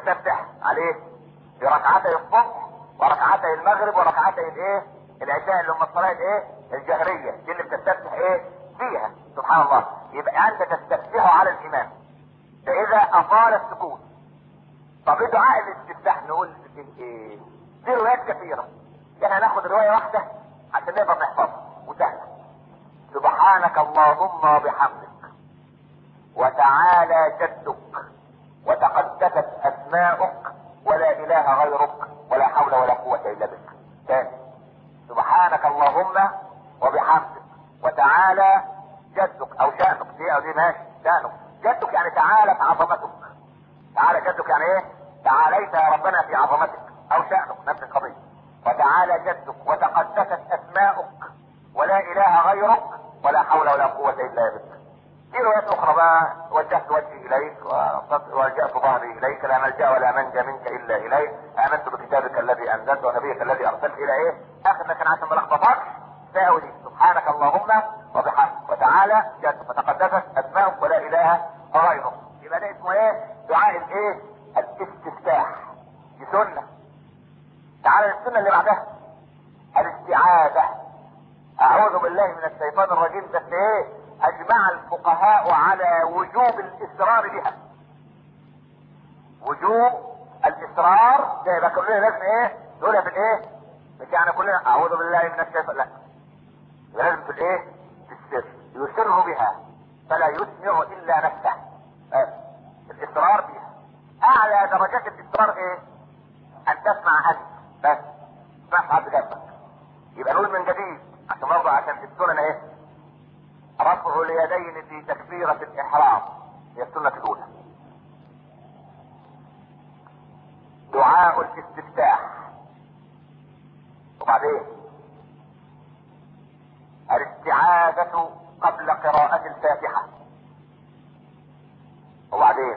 بتستفتح عليه في ركعتي الصبح وركعتي المغرب وركعتي الايه العشاء اللي هم الصلاه الايه الجهريه دي اللي بتستفتح ايه فيها سبحان الله يبقى انت تستفتح على الامام فاذا اطال السكوت طب ايه دعاء الاستفتاح نقول ايه دي روايات كثيره يعني هناخد روايه واحده عشان نقدر نحفظها وسهله سبحانك اللهم وبحمدك وتعالى جدك وتقدست اسماؤك ولا اله غيرك ولا حول ولا قوة الا بك تاني سبحانك اللهم وبحمدك وتعالى جدك او شأنك دي او دي ماشي شأنك جدك يعني تعالت عظمتك تعالى جدك يعني ايه تعاليت يا ربنا في عظمتك او شأنك نفس القضية وتعالى جدك وتقدست اسماؤك ولا اله غيرك ولا حول ولا قوة الا بك في روايات اخرى بقى وجهت وجهي اليك ولجأت ظهري اليك لا ملجا ولا منجا منك الا اليك امنت بكتابك الذي انزلت ونبيك الذي ارسلت الى ايه اخر لكن عشان ما لخبطكش تساوي دي سبحانك اللهم وبحمدك وتعالى جد فتقدست اسماؤك ولا اله غيرك يبقى ده اسمه ايه دعاء الايه الاستفتاح دي سنه تعالى السنه اللي بعدها الاستعاذه اعوذ بالله من الشيطان الرجيم بس ايه اجمع الفقهاء على وجوب الاصرار بها وجوب الاصرار ده يبقى كلنا لازم ايه نقولها في الايه مش يعني كلنا اعوذ بالله من الشيطان لا يبقى لازم في الايه في السر يسر بها فلا يسمع الا نفسه بس الاصرار بها اعلى درجات الاصرار ايه ان تسمع انت بس ما حد جنبك يبقى نقول من جديد عشان برضه عشان في السنن ايه رفع اليدين في تكبيرة الإحرام هي السنة الأولى دعاء الاستفتاح وبعدين الاستعاذة قبل قراءة الفاتحة وبعدين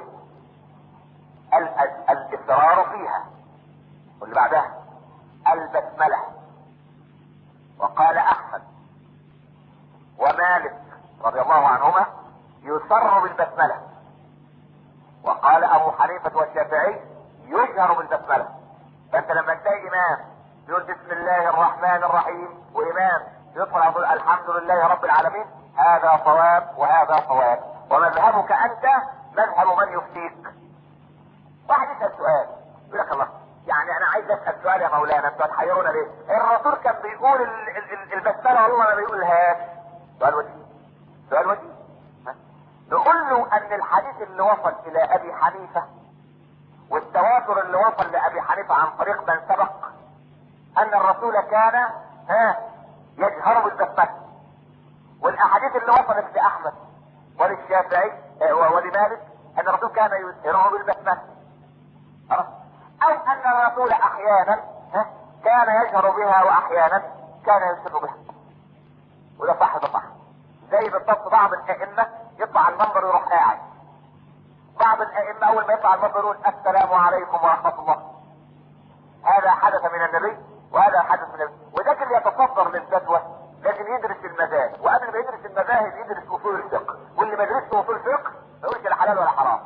الإصرار فيها واللي بعدها البسملة وقال أحمد ومالك رضي الله عنهما يسر بالبسملة وقال ابو حنيفة والشافعي يجهر بالبسملة فانت لما تلاقي امام يقول بسم الله الرحمن الرحيم وامام يدخل يقول الحمد لله رب العالمين هذا صواب وهذا صواب ومذهبك انت مذهب من يفتيك واحد يسأل سؤال يقول لك الله يعني انا عايز اسال سؤال يا مولانا انتوا هتحيرونا ليه؟ الرسول كان بيقول البسمله والله ما بيقولهاش سؤال وجيه سؤال وجيه نقول له ان الحديث اللي وصل الى ابي حنيفه والتواتر اللي وصل لابي حنيفه عن طريق من سبق ان الرسول كان ها يجهر بالبسمله والاحاديث اللي وصلت لاحمد وللشافعي ولمالك ان الرسول كان يجهر بالبسمله او ان الرسول احيانا ها كان يجهر بها واحيانا كان يسر بها وده صح ده صح زي بالضبط بعض الائمه يطلع على المنبر ويروح قاعد بعض الائمه اول ما يطلع على المنبر يقول السلام عليكم ورحمه الله هذا حدث من النبي وهذا حدث من النبي وذاك اللي يتصدر للفتوى لازم يدرس المذاهب وقبل ما يدرس المذاهب يدرس اصول الفقه واللي ما يدرسش اصول الفقه ما يقولش لا حلال ولا حرام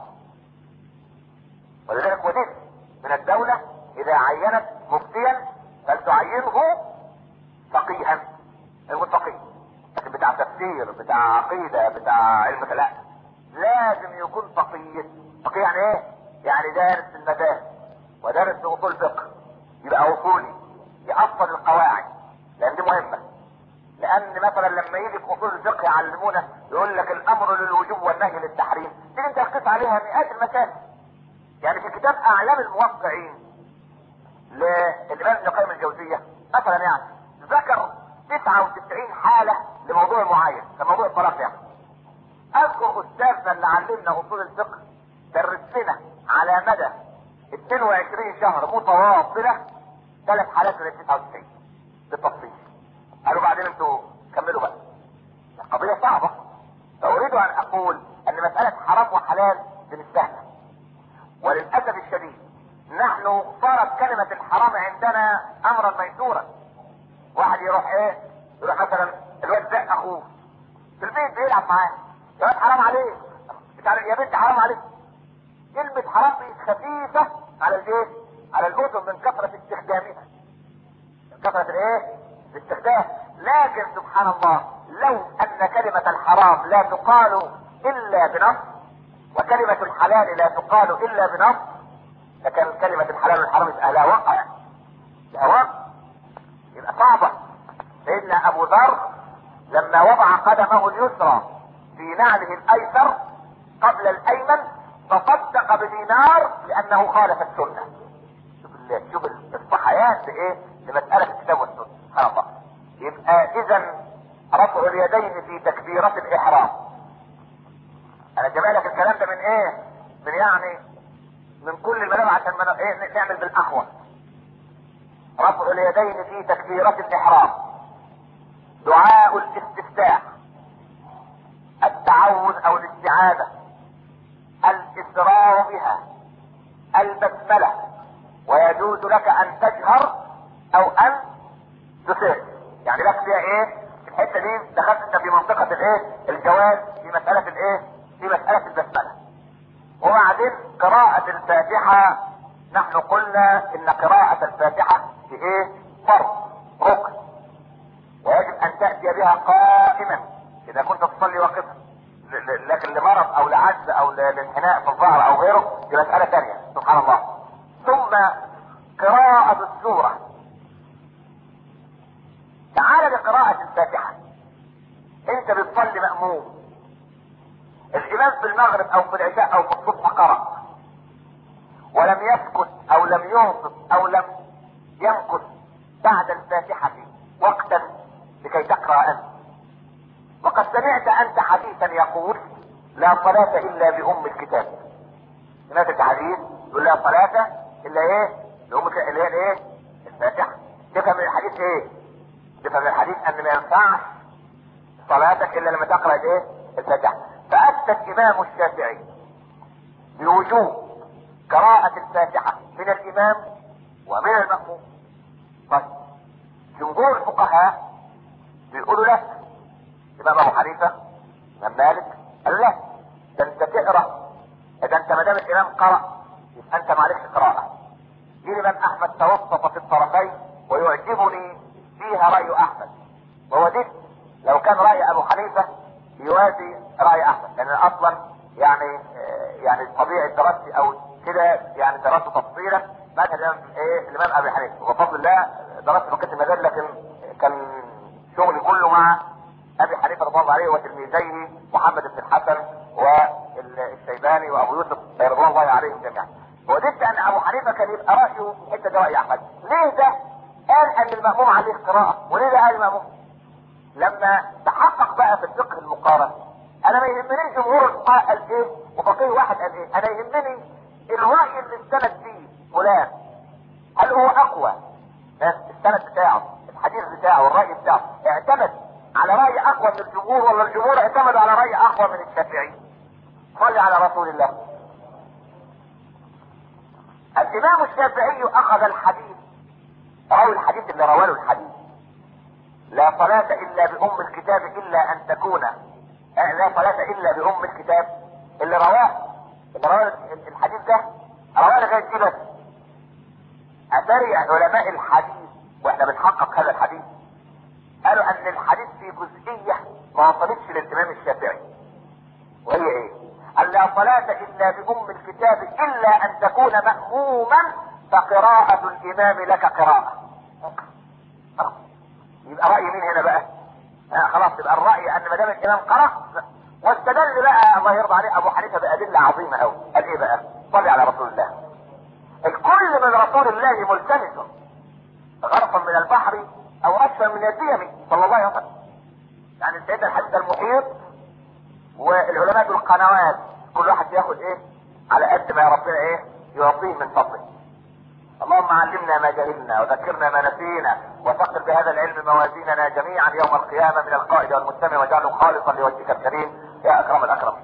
ولذلك وددت من الدوله اذا عينت مفتيا فلتعينه فقيها يقول فقيه لكن بتاع تفسير بتاع عقيدة بتاع علم لا لازم يكون فقيه فقيه يعني ايه يعني دارس المذاهب ودارس اصول فقه يبقى اصولي يحفظ القواعد لان دي مهمة لان مثلا لما يجي في اصول الفقه يعلمونا يقول لك الامر للوجوب والنهي للتحريم تيجي انت تقيس عليها مئات المسائل يعني في كتاب اعلام الموقعين للامام ابن القيم الجوزية مثلا يعني ذكر 99 حالة لموضوع معين كموضوع الطلاق يعني اذكر استاذنا اللي علمنا اصول الفقه درس لنا على مدى 22 شهر متواصلة ثلاث حالات من 99 بالتفصيل قالوا بعدين انتوا كملوا بقى القضية صعبة فاريد ان اقول ان مسألة حرام وحلال دي مش سهلة وللاسف الشديد نحن صارت كلمة الحرام عندنا امرا ميسورا واحد يروح ايه يروح مثلا الواد ده اخوه في البيت بيلعب معاه يا واد حرام عليك يا بنت حرام عليك كلمة حرام دي خفيفة على الايه على الاذن من كثرة استخدامها من كثرة الايه الاستخدام لكن سبحان الله لو ان كلمة الحرام لا تقال الا بنص وكلمة الحلال لا تقال الا بنص لكان كلمة الحلال والحرام يبقى لها وقع لها وقع يبقى صعبة سيدنا ابو ذر لما وضع قدمه اليسرى في نعله الايسر قبل الايمن تصدق بدينار لانه خالف السنة شوف ال- شوف الصحيان في ايه لمسألة الكتاب والسنة سبحان الله يبقى اذا رفع اليدين في تكبيرة الاحرام انا جايب لك الكلام ده من ايه من يعني من كل المنام عشان ما ن- ايه نعمل بالاقوى رفع اليدين في تكبيرة الاحرام دعاء الاستفتاح التعوذ او الاستعاذة الاسرار بها البسملة ويجوز لك ان تجهر او ان تسر يعني لك فيها ايه الحتة دي دخلت انت في منطقة الايه الجواز في مسألة الايه في مسألة البسملة وبعدين قراءة الفاتحة نحن قلنا ان قراءة الفاتحة في ايه فرض ركن ويجب ان تأتي بها قائما اذا كنت تصلي واقفا ل- ل- لكن لمرض او لعجز او ل- لانحناء في الظهر او غيره دي مسألة ثانية سبحان الله ثم قراءة السورة تعال لقراءة الفاتحة انت بتصلي مأموم الامام في المغرب او في العشاء او في الصبح قرأ ولم يسكت او لم ينصت او لم يمكث بعد الفاتحة وقتا لكي تقرأ انت وقد سمعت انت حديثا يقول لا صلاة الا بام الكتاب سمعت الحديث يقول لا صلاة الا ايه بام الكتاب اللي هي الايه الفاتحة تفهم من الحديث ايه تفهم من الحديث ان ما ينفعش صلاتك الا لما تقرأ الايه الفاتحة فافتى الامام الشافعي بوجوب قراءة الفاتحة من الامام ومن المأموم طيب جمهور الفقهاء بيقولوا لا الامام ابو حنيفه الامام مالك قال لا ده انت تقرا اذا انت ما دام الامام قرا يبقى انت معلش قراءه دي الامام احمد توسط في الطرفين ويعجبني فيها راي احمد ووددت لو كان راي ابو حنيفه يوازي راي احمد لان اصلا يعني آه، يعني طبيعه دراستي او كده يعني درست تفصيلا مذهب الامام ايه الامام ابي حنيفه وبفضل الله درست فقه المجال لكن كان شغلي كله مع ابي حنيفه رضي الله عليه وتلميذيه محمد بن الحسن والشيباني وابو يوسف رضوان الله عليهم جميعا وجدت ان ابو حنيفه كان يبقى رايه في الحته دي راي احمد ليه ده؟ قال ان الماموم عليه قراءه وليه ده قال الماموم؟ لما تحقق بقى في الفقه المقارن انا ما يهمنيش جمهور الفقهاء قال ايه وفقيه واحد قال ايه انا يهمني الراي اللي استند فيه فلان هل هو اقوى بس السند بتاعه الحديث بتاعه الراي بتاعه اعتمد على راي اقوى من الجمهور ولا الجمهور اعتمد على راي اقوى من الشافعي صلي على رسول الله الامام الشافعي اخذ الحديث راوي الحديث اللي رواه له الحديث لا صلاة الا بام الكتاب الا ان تكون آه، لا صلاة الا بام الكتاب اللي رواه اللي رواه الحديث ده رواه لغاية دي بس اثري علماء الحديث واحنا بنحقق هذا الحديث قالوا ان الحديث في جزئية ما وصلتش للامام الشافعي وهي ايه ان لا صلاة الا بام الكتاب الا ان تكون مأموما فقراءة الامام لك قراءة خلاص. يبقى رأي مين هنا بقى آه خلاص يبقى الرأي ان ما دام الامام قرأ واستدل بقى الله يرضى عليه ابو حنيفة بأدلة عظيمة قوي قال ايه بقى صلي على رسول الله الكل من رسول الله ملتمس غرفا من البحر او رشفا من الديم صلى الله عليه وسلم يعني سيدنا الحديث المحيط والعلماء دول قنوات كل واحد ياخد ايه على قد ما ربنا ايه يعطيه من فضله اللهم علمنا ما جهلنا وذكرنا ما نسينا وثقل بهذا العلم موازيننا جميعا يوم القيامة من القائد والمستمع واجعله خالصا لوجهك الكريم يا اكرم الاكرم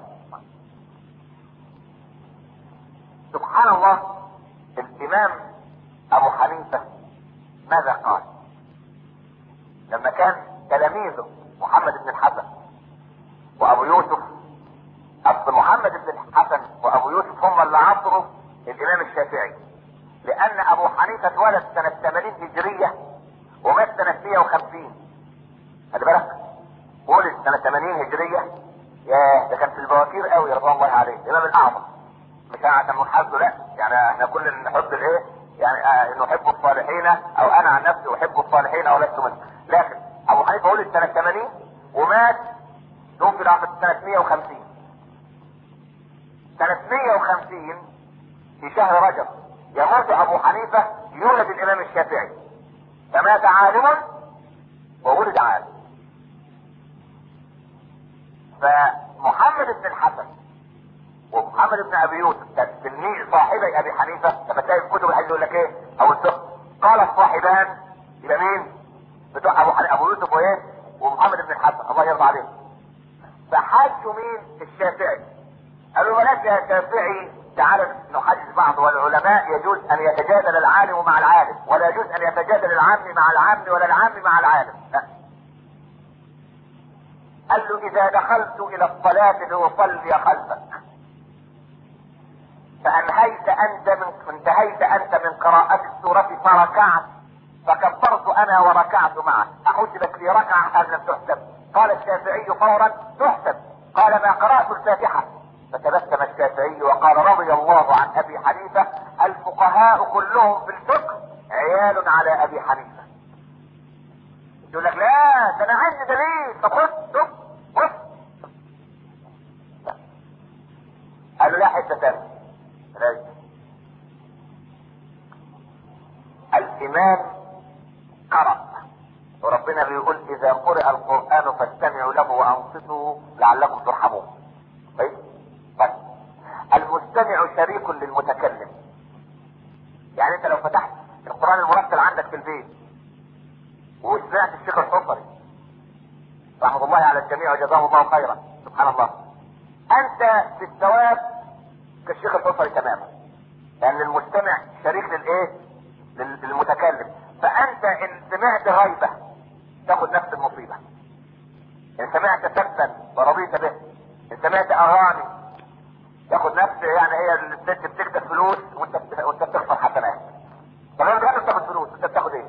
سبحان الله الامام ابو حنيفة ماذا قال لما كان تلاميذه محمد بن الحسن وابو يوسف اصل محمد بن الحسن وابو يوسف هم اللي عصروا الامام الشافعي لان ابو حنيفه اتولد سنه 80 هجريه ومات سنه 150 خلي بالك ولد سنه 80 هجريه ياه ده كان في البواكير قوي رضوان الله عليه الامام الاعظم مش عشان نحبه لا يعني احنا كل نحب الايه يعني آه نحب الصالحين او انا عن نفسي احب الصالحين او لست منهم لكن ابو حنيفه ولد سنه 80 ومات توفي في سنه 150 سنه 150 في شهر رجب يموت ابو حنيفه يولد الامام الشافعي فمات عالما وولد عالم فمحمد بن الحسن ومحمد بن ابي يوسف تلميذ صاحبي ابي حنيفه لما تلاقي في كتب الحديث يقول لك ايه او الفقه قال الصاحبان يبقى مين؟ بتوع ابو حنيفه ابو يوسف وايه؟ ومحمد بن الحسن الله يرضى عليه فحاجوا مين؟ الشافعي قالوا بلاش يا شافعي تعالى نحدث بعض والعلماء يجوز ان يتجادل العالم مع العالم ولا يجوز ان يتجادل العام مع العام ولا العام مع العالم لا. قال له اذا دخلت الى الصلاة لاصلي خلفك فانهيت انت من انتهيت انت من قراءة السورة فركعت فكبرت انا وركعت معك احسبت لي ركعة ام لم تحسب قال الشافعي فورا تحسب قال ما قرأت الفاتحة فتبسم الشافعي وقال رضي الله عن ابي حنيفة الفقهاء كلهم في الفقه عيال على ابي حنيفة يقول لك لا ده انا عندي دليل طب خد شوف بص قال له لا حته ثانيه الامام قرأ وربنا بيقول اذا قرئ القرآن فاستمعوا له وانصتوا لعلكم ترحمون طيب طيب المستمع شريك للمتكلم يعني انت لو فتحت القرآن المرتل عندك في البيت وسمعت الشيخ الحصري رحمه الله على الجميع وجزاه الله خيرا سبحان الله انت في الثواب كالشيخ الحصري تماما لان المستمع شريك للايه للمتكلم فانت ان سمعت غيبة تاخد نفس المصيبة ان سمعت سبا ورضيت به ان سمعت اغاني تاخد نفس يعني هي الست بتكتب فلوس وانت وانت بتخسر حسنات طب انت بتاخد فلوس انت بتاخد ايه؟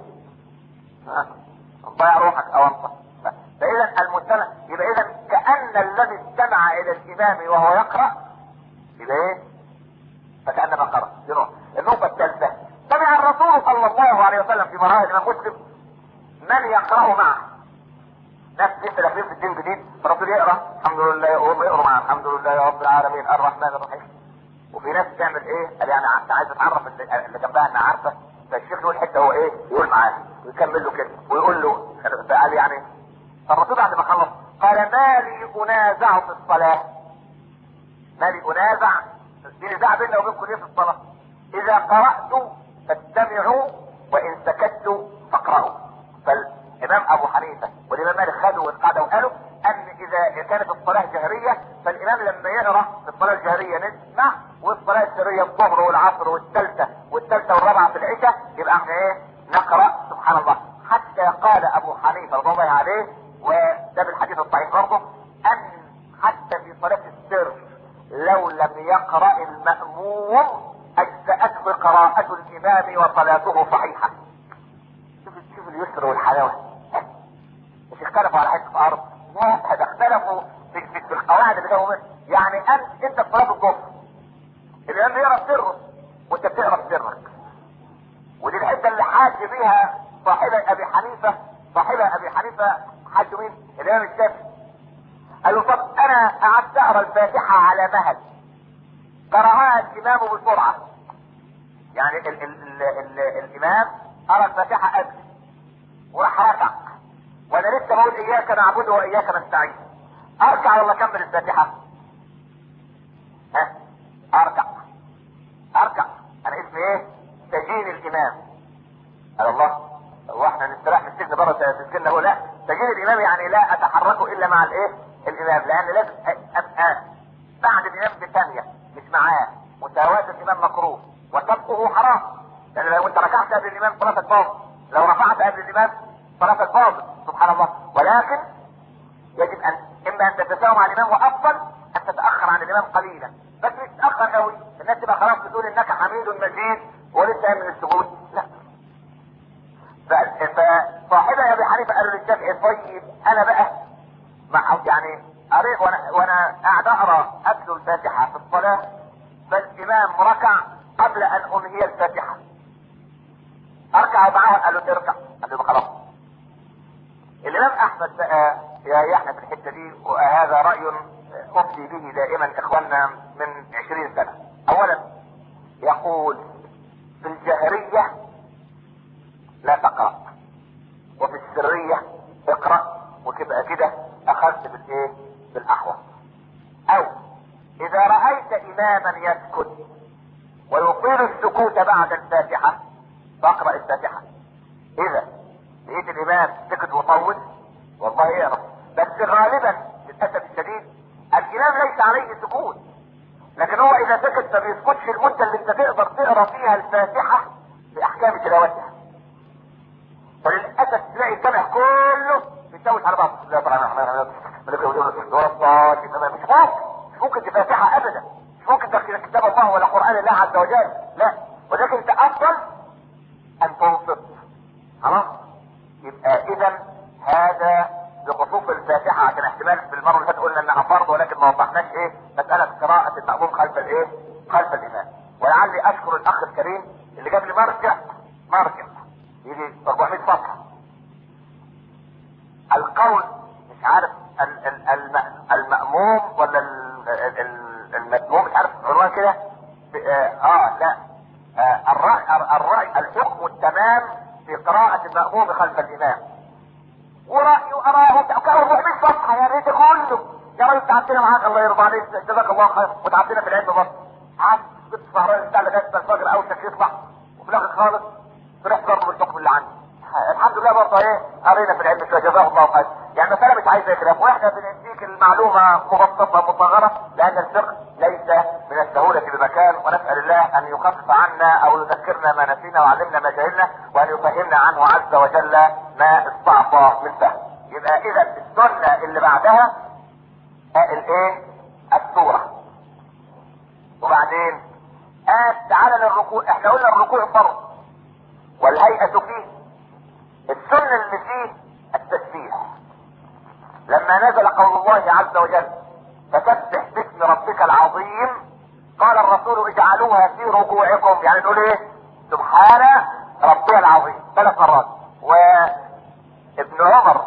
ضيع روحك او انت فاذا المستمع يبقى اذا كان الذي استمع الى الامام وهو يقرا يبقى ايه؟ فكانما قرا دي نقطه النقطه الثالثه سمع الرسول صلى الله عليه وسلم في مراهج الامام مسلم من يقرا معه ناس لسه داخلين في الدين جديد الرسول يقرا الحمد لله وهم يقروا معاه الحمد لله رب العالمين الرحمن الرحيم وفي ناس تعمل ايه؟ قال يعني عايز تعرف اللي جنبها انها عارفه فالشيخ يقول حته هو ايه؟ يقول معاه ويكمل له كده ويقول له فقال يعني فالرسول بعد ما خلص قال ما لي انازع في الصلاه ما لي انازع في نزاع بيننا وبينكم ايه في الصلاه؟ اذا قرات فاستمعوا وان سكتوا فاقرأوا فالامام ابو حنيفة والامام مالك خدوا القاعدة وقالوا ان اذا كانت الصلاة جهرية فالامام لما يقرأ في الصلاة الجهرية نسمع والصلاة السرية الظهر والعصر والثالثة والثالثة والرابعة في العشاء يبقى احنا ايه نقرأ سبحان الله حتى قال ابو حنيفة رضي الله عليه وده بالحديث الصحيح برضه ان حتى في صلاة السر لو لم يقرأ المأموم اجزأته قراءة الامام وصلاته صحيحة شوف شوف اليسر والحلاوة مش اختلفوا على حتة ارض لا ده اختلفوا في, في, في القواعد اللي جابوا منها يعني انت انت في صلاة الظهر الامام بيقرا سره وانت بتقرا سرك ودي الحته اللي حاج بيها صاحبة ابي حنيفة صاحبة ابي حنيفة حاج مين؟ الامام الشافعي قال له طب انا قعدت اقرا الفاتحة على مهل قرأها الامام بسرعة يعني ال ال ال ال الامام قرأ الفاتحة قبل وراح ركع وانا لسه بقول اياك نعبد واياك نستعين اركع ولا اكمل الفاتحة ها اركع اركع انا اسمي ايه سجين الامام قال الله هو احنا نستراح من السجن بره تسجلنا هو لا سجين الامام يعني لا اتحرك الا مع الايه الامام لان لازم ابقى بعد الامام بثانيه مش معاه مساواة الامام مكروه وسبقه حرام لان لو انت ركعت قبل الامام صلاتك باطل لو رفعت قبل الامام صلاتك باطل سبحان الله ولكن يجب ان اما ان تتساوى مع الامام وافضل ان تتاخر عن الامام قليلا بس مش تتاخر قوي الناس تبقى خلاص بتقول انك حميد مجيد ولسه قايم من السجود لا ف- فصاحبي ابي حنيفه قالوا للشافعي طيب انا بقى مع يعني قريت وانا وانا قاعد اقرا اتلو الفاتحه في الصلاه فالامام ركع قبل ان انهي الفاتحه اركع معاه قال له اركع قال له خلاص الامام احمد بقى يا احنا في الحته دي وهذا راي افتي به دائما اخواننا من عشرين سنه اولا يقول في الجهريه لا تقرا وفي السريه اقرا وتبقى كده اخذت بالايه بالاحوط او اذا رايت اماما يسكت ويطيل السكوت بعد الفاتحه فاقرا الفاتحه اذا لقيت الامام سكت وطول والله اقرا بس غالبا للاسف الشديد الامام ليس عليه سكوت لكن هو اذا سكت ما بيسكتش المده اللي انت تقدر تقرا فيها الفاتحه باحكام تلاوتها فللاسف تلاقي الجمع كله بيتوش على بعض لا طبعا احنا ملك مش ممكن مش ممكن تفاتحها ابدا مش ممكن تقرا كتاب الله ولا قران الله عز وجل لا ولكن انت افضل ان تنصت خلاص يبقى اذا هذا بخصوص الفاتحه عشان احتمال في المره اللي فاتت قلنا انها فرض ولكن ما وضحناش ايه مساله قراءه الماموم خلف الايه؟ خلف الامام ولعلي اشكر الاخ الكريم اللي جاب لي مرجع مرجع يجي 400 صفحه القول مش عارف ال- ال- الم- المأموم ولا ال- ال- ال- المسموم مش عارف عنوان كده اه آه، لا آه الرأي الرأي الحكم التمام في قراءة المأموم خلف الإمام ورأي وأراه كانوا 400 صفحة يا ريت كله يا راجل تعبتنا معاك الله يرضى عليك جزاك الله خير وتعبتنا في العلم برضه قعدت ست سهران بتاع لغايه ما الفجر اوشك يطلع وفي الاخر خالص فرحت برضه بالحكم اللي عندي الحمد لله برضه ايه قرينا في العلم شويه جزاه الله خير يعني المساله مش عايزه كلام واحنا بنديك المعلومه مبسطه مصغره لان الفقه ليس من السهوله بمكان ونسال الله ان يخفف عنا او يذكرنا ما نسينا ويعلمنا ما جهلنا وان يفهمنا عنه عز وجل ما استعطى من فهم يبقى اذا السنه اللي بعدها آه الايه السوره وبعدين آه تعالى للركوع احنا قلنا الركوع فرض والهيئه فيه السنة اللي فيه التسبيح لما نزل قول الله عز وجل فسبح باسم ربك العظيم قال الرسول اجعلوها في ركوعكم يعني نقول ايه سبحان ربي العظيم ثلاث مرات وابن عمر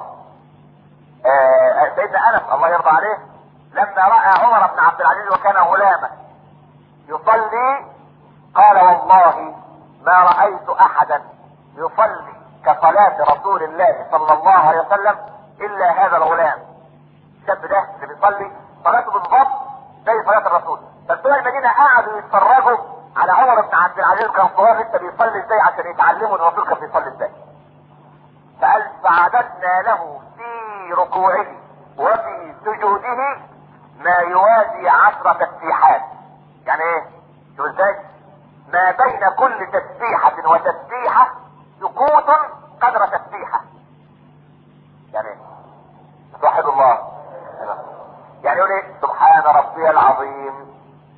آه سيدنا انس الله يرضى عليه لما راى عمر بن عبد العزيز وكان غلاما يصلي قال والله ما رايت احدا يصلي كصلاة رسول الله صلى الله عليه وسلم الا هذا الغلام الشاب ده اللي بيصلي صلاته بالضبط زي صلاة الرسول فبتوع المدينة قعدوا يتفرجوا على عمر بن عبد العزيز كان صغير لسه بيصلي ازاي عشان يتعلموا الرسول كان بيصلي ازاي فقال فعددنا له في ركوعه وفي سجوده ما يوازي عشر تسبيحات يعني ايه شوف ازاي ما بين كل تسبيحة وتسبيحة سكوت قدر تسبيحة يعني ايه توحد الله يعني يقول ايه سبحان ربي العظيم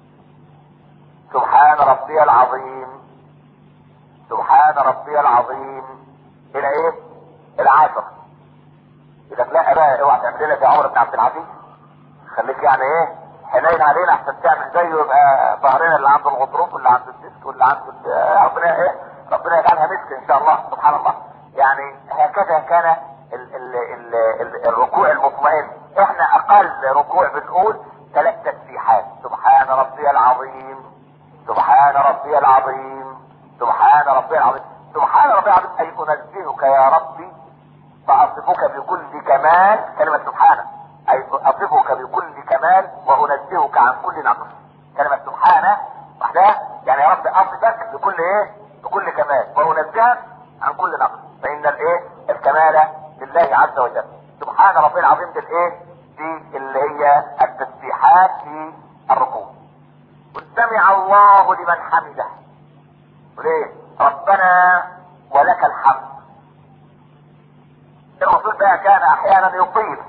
سبحان ربي العظيم سبحان ربي العظيم الى ايه العاشر اذا لا بقى اوعى تعمل لك يا عمر بن عبد العزيز خليك يعني ايه حنين علينا عشان تعمل زيه يبقى ظهرنا اللي عنده الغضروف واللي عنده الديسك واللي عنده ربنا ايه ربنا يجعلها مسك ان شاء الله سبحان الله يعني هكذا كان ال ال ال ال الركوع المطمئن احنا اقل ركوع بنقول ثلاث تسبيحات سبحان ربي العظيم سبحان ربي العظيم سبحان ربي العظيم سبحان ربي العظيم اي انزهك يا ربي فاصفك بكل كمال كلمة سبحانه اي اصفك بكل كمال وانزهك عن كل نقص كلمة سبحانه وحدها يعني يا رب اصفك بكل ايه بكل كمال وانزهك عن كل نقص فان الايه الكمال لله عز وجل سبحان ربي العظيم دي الايه دي اللي هي التسبيحات في الركوع قل سمع الله لمن حمده وليه ربنا ولك الحمد الرسول بقى كان احيانا يطيل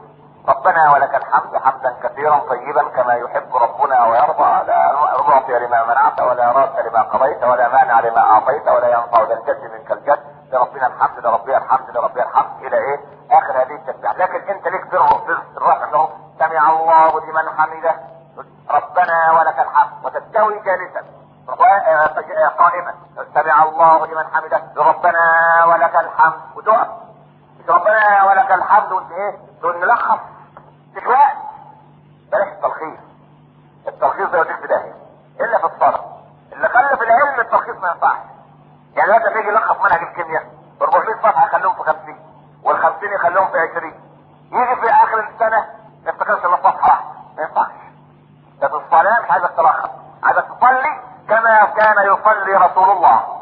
ربنا ولك الحمد حمدا كثيرا طيبا كما يحب ربنا ويرضى لا معطي لما منعت ولا راد لما قضيت ولا مانع لما اعطيت ولا ينفع ذا الجد منك الجد لربنا الحمد لربي الحمد لربي الحمد الى ايه اخر هذه التسبيح لكن انت ليك بر في الرفع له سمع الله لمن حمده ربنا ولك الحمد وتستوي جالسا قائما سمع الله لمن حمده ربنا ولك الحمد وتقف ربنا ولك الحمد وانت ايه تقول نلخص تكوات بلاش التلخيص التلخيص ده يوديك في داهيه الا في الصلاه اللي خلى في العلم التلخيص ما ينفعش يعني دلوقتي لما يجي يلخص منهج الكيمياء ب 400 صفحه يخليهم في 50 وال 50 يخليهم في 20 يجي في اخر السنه ما يفتكرش الا صفحه واحده ما ينفعش ده في الصلاه مش عايزك تلخص عايزك تصلي كما كان يصلي رسول الله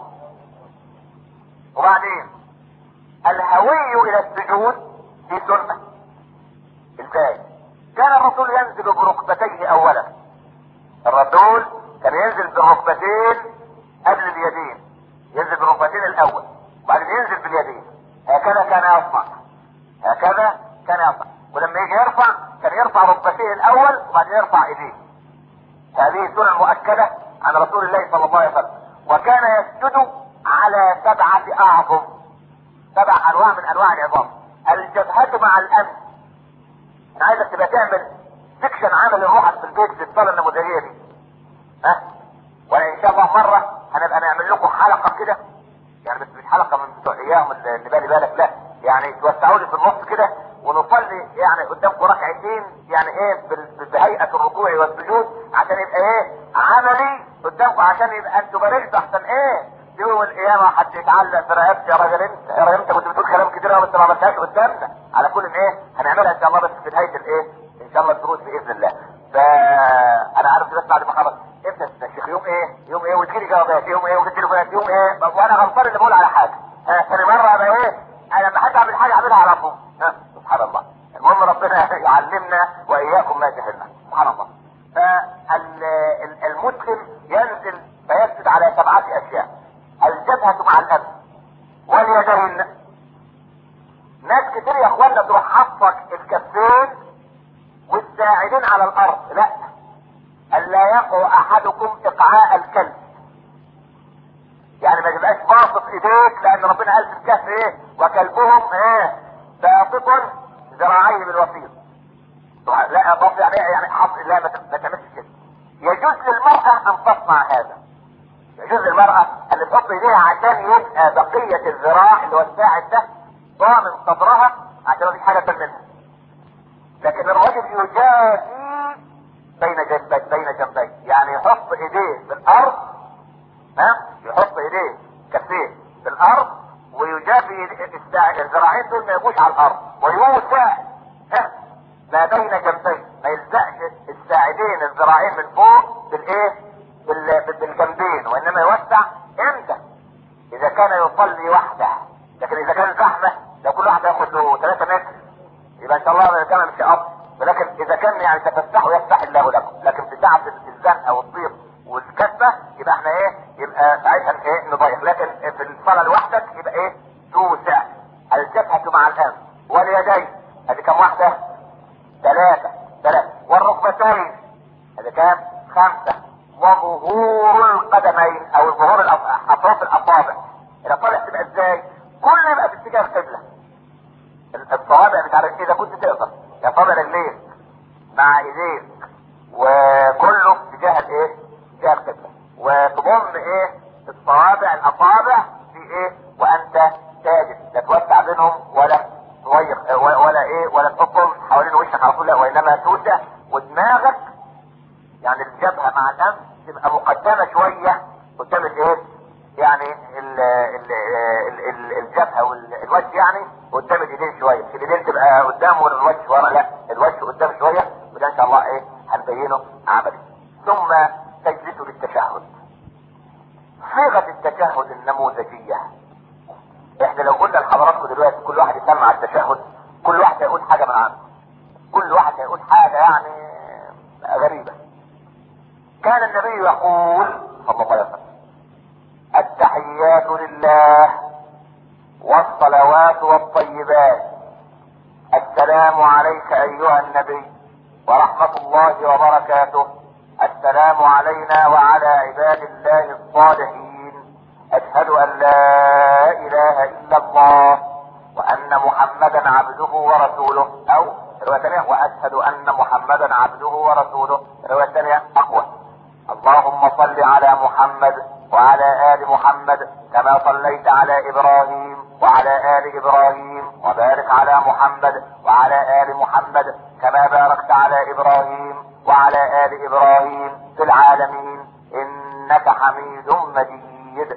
وبعدين الهوي الى السجود في سنه ازاي كان الرسول ينزل بركبتيه اولا الرسول كان ينزل بالركبتين قبل اليدين ينزل بالركبتين الاول وبعدين ينزل باليدين هكذا كان يصنع هكذا كان يصنع ولما يجي يرفع كان يرفع ركبتيه الاول وبعدين يرفع ايديه هذه سنة مؤكدة عن رسول الله صلى الله عليه وسلم وكان يسجد على سبعة اعظم سبع انواع من انواع العظام الجبهة مع الانف انا عايزك تبقى تعمل سكشن عمل روحك في البيت في الصالة النموذجية دي ها وان شاء الله مرة هنبقى نعمل لكم حلقة كده يعني بس مش حلقة من بتوع اياهم اللي بالي بالك لا يعني توسعوا لي في النص كده ونصلي يعني قدامكم ركعتين يعني ايه بهيئة الركوع والسجود عشان يبقى ايه عملي قدامكم عشان يبقى انتوا باركتوا احسن ايه يوم القيامة حد يتعلق في رقبتي يا راجل انت يا راجل انت كنت بتقول كلام كتير قوي بس ما عملتهاش قدامنا على كل ايه هنعملها ان شاء الله بس في نهاية الايه ان شاء الله الدروس باذن الله فانا عارف بس بعد ما خلص امتى يا شيخ يوم ايه يوم ايه وتجيلي جوابات يوم ايه وتجيلي جوابات يوم ايه وانا غلطان اللي بقول على حاجه ها ثاني مره ابقى ايه انا لما حد اعمل حاجه اعملها على طول ها سبحان الله المهم ربنا يعلمنا واياكم ما جهلنا سبحان الله فالمسلم ينزل فيسجد على سبعه اشياء الجبهه مع الانف واليدين ناس كتير يا اخوانا تروح حاطك الكفين والساعدين على الارض لا الا يقع احدكم اقعاء الكلب يعني ما تبقاش باصط ايديك لان ربنا قال في الكهف ايه وكلبهم ايه باسط ذراعيه بالوسيط لا بص يعني يعني حط لا ما تعملش كده يجوز للمرأة ان تصنع هذا يجوز للمرأة ان تحط ايديها عشان يبقى بقية الذراع اللي هو الساعد ده ضامن صدرها عشان مفيش حاجة منها لكن الرجل يجازي بين جنبي بين جنبي يعني يحط ايديه في الارض ها يحط ايديه كفيه في الارض ويجافي الذراعين دول ما يبقوش على الارض ويوسع ها ما بين جنبيه ما يلزقش الساعدين الذراعين من فوق بالايه بالجنبين وانما يوسع امتى اذا كان يصلي وحده لكن اذا كان زحمه لو كل واحد ياخد له 3 متر يبقى ان شاء الله كان مش اب ولكن اذا كان يعني تفسحوا يفتح الله لكم لكن في ساعه الزنقه والضيق والكفه يبقى احنا ايه يبقى ساعتها ايه نضيق لكن في الصلاه لوحدك يبقى ايه توسع الجبهه مع الانف واليدين ادي كم واحده ثلاثه ثلاثه والركبتين ادي كام خمسه وظهور القدمين او ظهور اطراف الاصابع الاصابع تبقى ازاي كل يبقى في اتجاه القبله الصوابع مش عارف اذا كنت تقدر يا صابع رجليك مع ايديك وكله تجاه الايه تجاه القبله وتضم ايه الصوابع الاصابع في ايه وانت ساجد لا توسع بينهم ولا تضيق ولا ايه ولا تحطهم حوالين وشك على طول لا وانما توسع ودماغك يعني الجبهه مع الانف تبقى مقدمه شويه قدام الايه يعني ال ال ال ال الجبهه والوجه يعني قدام الايدين شويه الايدين تبقى قدام والوجه ورا لا الوجه قدام شويه وده ان شاء الله ايه هنبينه عملي ثم تجلس للتشهد صيغه التشهد النموذجيه احنا لو قلنا لحضراتكم دلوقتي كل واحد يسمع التشهد كل واحد هيقول حاجه من عنده كل واحد هيقول حاجه يعني غريبه كان النبي يقول صلى الله عليه وسلم التحيات لله والصلوات والطيبات السلام السلام عليك ايها النبي ورحمة الله وبركاته السلام علينا وعلى عباد الله الصالحين اشهد ان لا اله الا الله وان محمدا عبده ورسوله او رواية ثانية واشهد ان محمدا عبده ورسوله رواية ثانية اقوى اللهم صل على محمد وعلى ال محمد كما صليت على ابراهيم وعلى ال ابراهيم وبارك على محمد وعلى ال محمد كما باركت على ابراهيم وعلى ال ابراهيم في العالمين انك حميد مجيد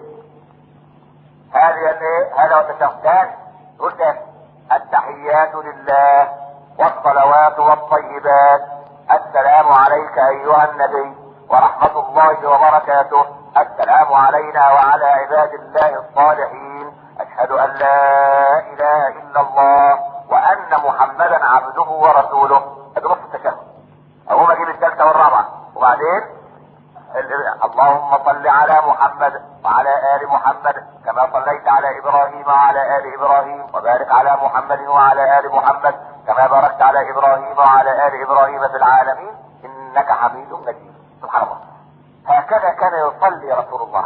هذه الايه هذا هو التشهد قلت التحيات لله والصلوات والطيبات السلام عليك ايها النبي ورحمة الله وبركاته السلام علينا وعلى عباد الله الصالحين اشهد ان لا اله الا الله وان محمدا عبده ورسوله ادي نص التشهد اقوم اجيب الثالثة والرابعة وبعدين اللهم صل على محمد وعلى ال محمد كما صليت على ابراهيم وعلى ال ابراهيم وبارك على محمد وعلى ال محمد كما باركت على ابراهيم وعلى ال ابراهيم في العالمين انك حميد مجيد سبحان الله هكذا كان يصلي رسول الله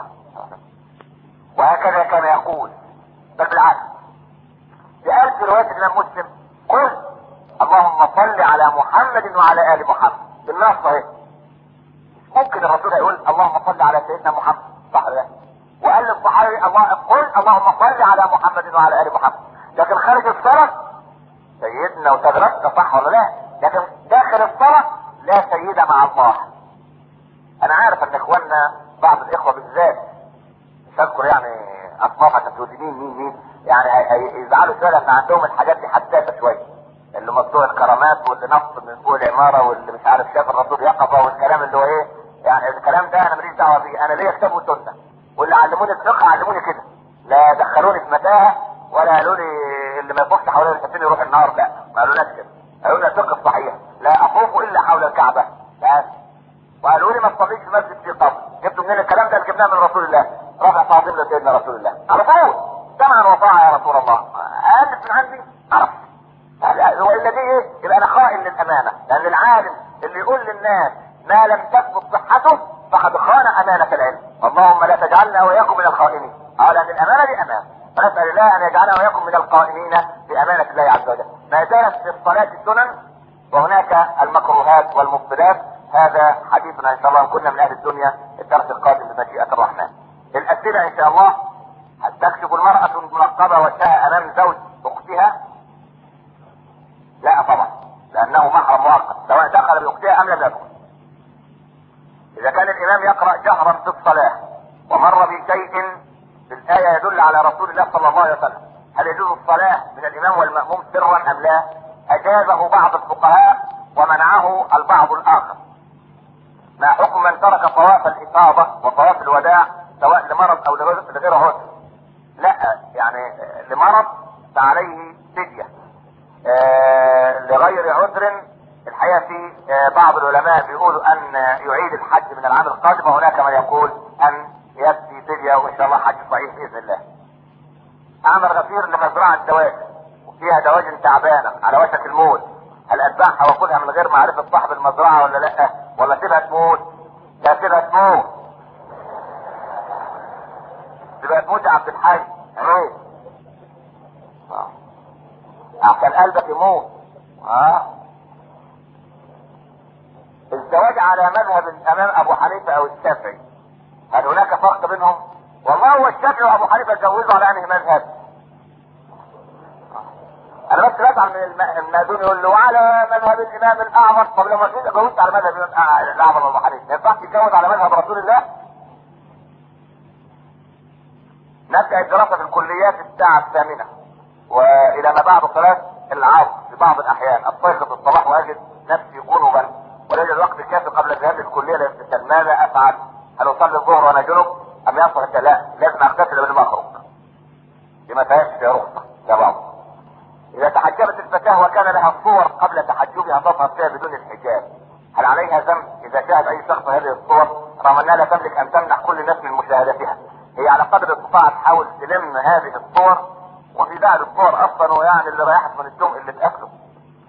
وهكذا كان يقول بل بالعكس جاءت في روايه الامام مسلم قل اللهم صل على محمد وعلى ال محمد بالنص صحيح ممكن الرسول يقول اللهم صل على سيدنا محمد صح ده وقال للصحابي الله قل اللهم صل على محمد وعلى ال محمد لكن خارج الصلاه سيدنا وتدرسنا صح ولا لا لكن داخل الصلاه لا سيد مع الله انا عارف ان اخواننا بعض الاخوه بالذات مش هذكر يعني اصناف عشان تقول مين مين مين يعني هيزعلوا شويه لان عندهم الحاجات دي حساسه شويه اللي مقطوع الكرامات واللي نط من فوق العماره واللي مش عارف شاف الرسول يقظه والكلام اللي هو ايه يعني الكلام ده انا ماليش دعوه بيه انا ليا كتاب وسنه واللي علموني الفقه علموني كده لا دخلوني في متاهه ولا قالوا لي اللي ما يطوفش حوالين الحسين يروح النار لا ما قالولناش كده قالوا لنا الفقه الصحيح لا اطوف الا حول الكعبه بس وقالوا لي ما تصليش في مسجد في قبر جبتوا منين الكلام ده اللي جبناه من رسول الله رفع تعظيم لسيدنا رسول الله على طول سمعا وطاعه يا رسول الله قالت من عندي عرفت والا دي ايه يبقى انا خائن للامانه لان العالم اللي يقول للناس ما لم تثبت صحته فقد خان امانه العلم اللهم لا تجعلنا واياكم من الخائنين اه لان الامانه دي امانه فنسال الله ان يجعلنا واياكم من القائمين بامانه الله عز وجل ما زالت في الصلاه السنن وهناك المكروهات والمفسدات هذا حديثنا ان شاء الله كنا من اهل الدنيا الدرس القادم بمشيئه الرحمن الاسئله ان شاء الله هل تكشف المراه المنقبه وجهها امام زوج اختها لا طبعا لانه محرم مؤقت سواء دخل باختها ام لم يدخل اذا كان الامام يقرا جهرا في الصلاه ومر بشيء في الايه يدل على رسول الله صلى الله عليه وسلم هل يجوز الصلاه من الامام والماموم سرا ام لا اجازه بعض الفقهاء ومنعه البعض الاخر ما حكم من ترك طواف الافاضه وطواف الوداع سواء لمرض او لغير عذر لا يعني لمرض فعليه فديه آه لغير عذر الحقيقه في آه بعض العلماء بيقولوا ان يعيد الحج من العام القادم وهناك من يقول ان يبدي فديه وان شاء الله حج صحيح باذن الله. اعمل غفير لمزرعه دواجن وفيها دواجن تعبانه على وشك الموت هل اتبعها واخدها من غير معرفه صاحب المزرعه ولا لا؟ ولا سيبها تموت؟ لا سيبها تموت. سيبها تموت يا عبد الحي عيب. آه. عشان قلبك يموت اه الزواج على مذهب الامام ابو حنيفه او الشافعي هل هناك فرق بينهم والله هو الشافعي وابو حنيفه اتجوزوا على انهي مذهب انا بس بزعل من المأذون يقول له على مذهب الامام الاعمر طب لما كنت اتجوزت على مذهب الامام الاعمر وابو حنيفه ما ينفعش تتجوز على مذهب رسول الله نبدا الدراسه في الكليات الساعه الثامنه والى ما بعد صلاه العصر في بعض الاحيان استيقظ الصباح واجد نفسي جنبا ولا يوجد الوقت الكافي قبل الذهاب للكليه للاغتسال ماذا افعل؟ هل اصلي الظهر وانا جنب ام يصلح لا لازم اغتسل قبل ما اخرج دي ما فيهاش فيها رخصه يا بابا اذا تحجبت الفتاه وكان لها صور قبل تحجبها تظهر فيها بدون الحجاب هل عليها ذنب اذا شاهد اي شخص هذه الصور رغم انها لا تملك ان تمنع كل الناس من مشاهدتها هي على قدر الاستطاعه تحاول تلم هذه الصور وفي بعض الصور اصلا ويعني اللي رايحت من الدم اللي اتاكلوا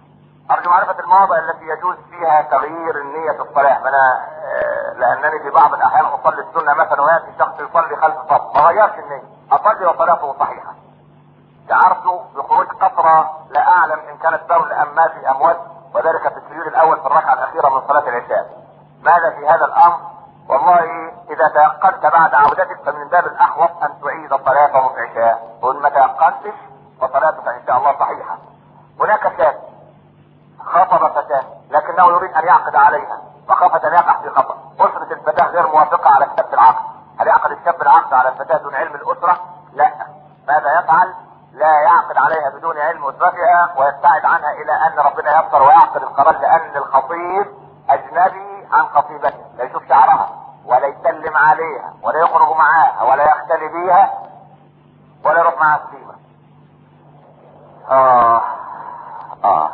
المواضع التي يجوز فيها تغيير النية الصلاة فانا آه، لانني في بعض الاحيان اصلي السنة مثلا وياتي شخص يصلي خلف الصف ما غيرش النية اصلي وصلاته صحيحة شعرت بخروج قطرة لا اعلم ان كانت بول ام ما في اموات وذلك في السجود الاول في الركعة الاخيرة من صلاة العشاء ماذا في هذا الامر والله اذا تيقنت بعد عودتك فمن باب الاحوط ان تعيد صلاتهم في العشاء وان ما تيقنتش فصلاتك ان شاء الله صحيحة هناك شاب خطب فتاة لكنه يريد ان يعقد عليها وخاف ان يقع في خطأ اسرة الفتاة غير موافقة على كتابة العقد هل يعقد الشاب العقد على الفتاة دون علم الاسرة لا ماذا يفعل لا يعقد عليها بدون علم اسرتها ويبتعد عنها الى ان ربنا يبصر ويعقد القرار لان الخطيب اجنبي عن خطيبته لا يشوف شعرها ولا يسلم عليها ولا يخرج معاها ولا يختلي بيها ولا يروح معاها السيمة اه اه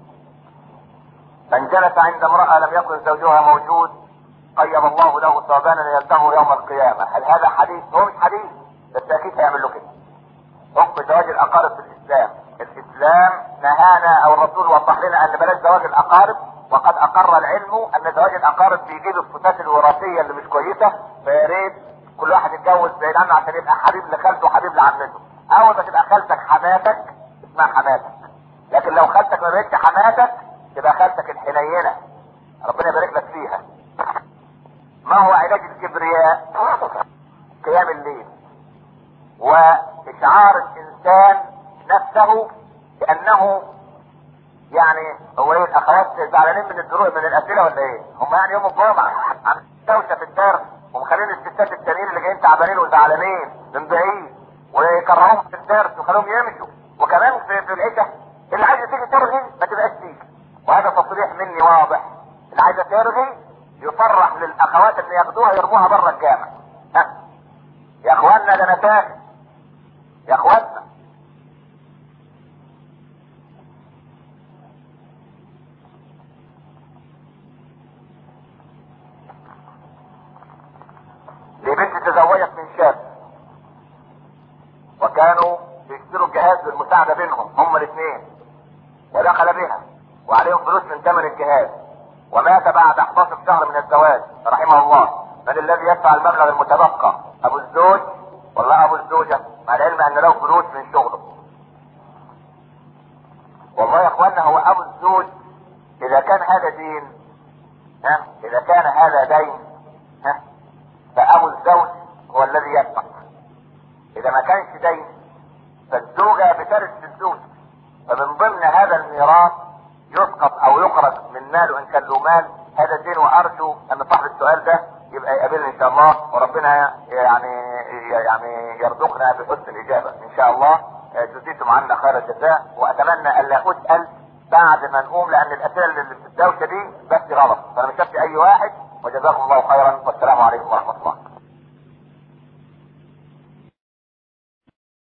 من جلس عند امرأة لم يكن زوجها موجود قيض الله له ثوبانا يلتمه يوم القيامة هل هذا حديث هو مش حديث بس اكيد هيعمل له كده حكم زواج الاقارب في الاسلام الاسلام نهانا او الرسول وضح لنا ان بلاش زواج الاقارب وقد اقر العلم ان زواج الاقارب بيجيب الصفات الوراثيه اللي مش كويسه فيا ريت كل واحد يتجوز بعيد عنه عشان يبقى حبيب لخالته وحبيب لعمته اول ما تبقى خالتك حماتك اسمها حماتك لكن لو خالتك ما بقتش حماتك تبقى خالتك الحنينه ربنا يبارك لك فيها ما هو علاج الكبرياء قيام الليل واشعار الانسان نفسه بانه يعني هو ايه الاخوات زعلانين من الدروع من الاسئله ولا ايه؟ هم يعني يوم الجمعه عم دوشه في الدرس ومخلين الستات التانيين اللي جايين تعبانين وزعلانين من بعيد ويكرهوهم في الدرس وخلوهم يمشوا وكمان في, في العشاء اللي عايزه تيجي ترغي ما تبقاش تيجي وهذا تصريح مني واضح اللي عايزه ترغي يصرح للاخوات اللي ياخدوها يرموها بره الجامع ها يا اخواننا ده نتاج يا اخواننا دي بنت تزوجت من شاب وكانوا بيشتروا الجهاز بالمساعدة بينهم هم الاثنين ودخل بها وعليهم فلوس من ثمن الجهاز ومات بعد 11 شهر من الزواج رحمه الله من الذي يدفع المبلغ المتبقى ابو الزوج ولا ابو الزوجة مع العلم ان له فلوس من شغله والله يا اخوانا هو ابو الزوج اذا كان هذا دين ها اذا كان هذا دين ها فابو الزوج هو الذي يدفع اذا ما كانش دين فالزوجة بترث الزوج فمن ضمن هذا الميراث يسقط او يخرج من ماله ان كان له مال هذا الدين وارجو ان صاحب السؤال ده يبقى يقابلني ان شاء الله وربنا يعني يعني يرزقنا بحسن الاجابه ان شاء الله جزيتم عنا خير الجزاء واتمنى الا اسال بعد ما نقوم لان الاسئله اللي في الدوشه دي بس غلط فانا مش اي واحد وجزاكم الله خيرا والسلام عليكم ورحمه الله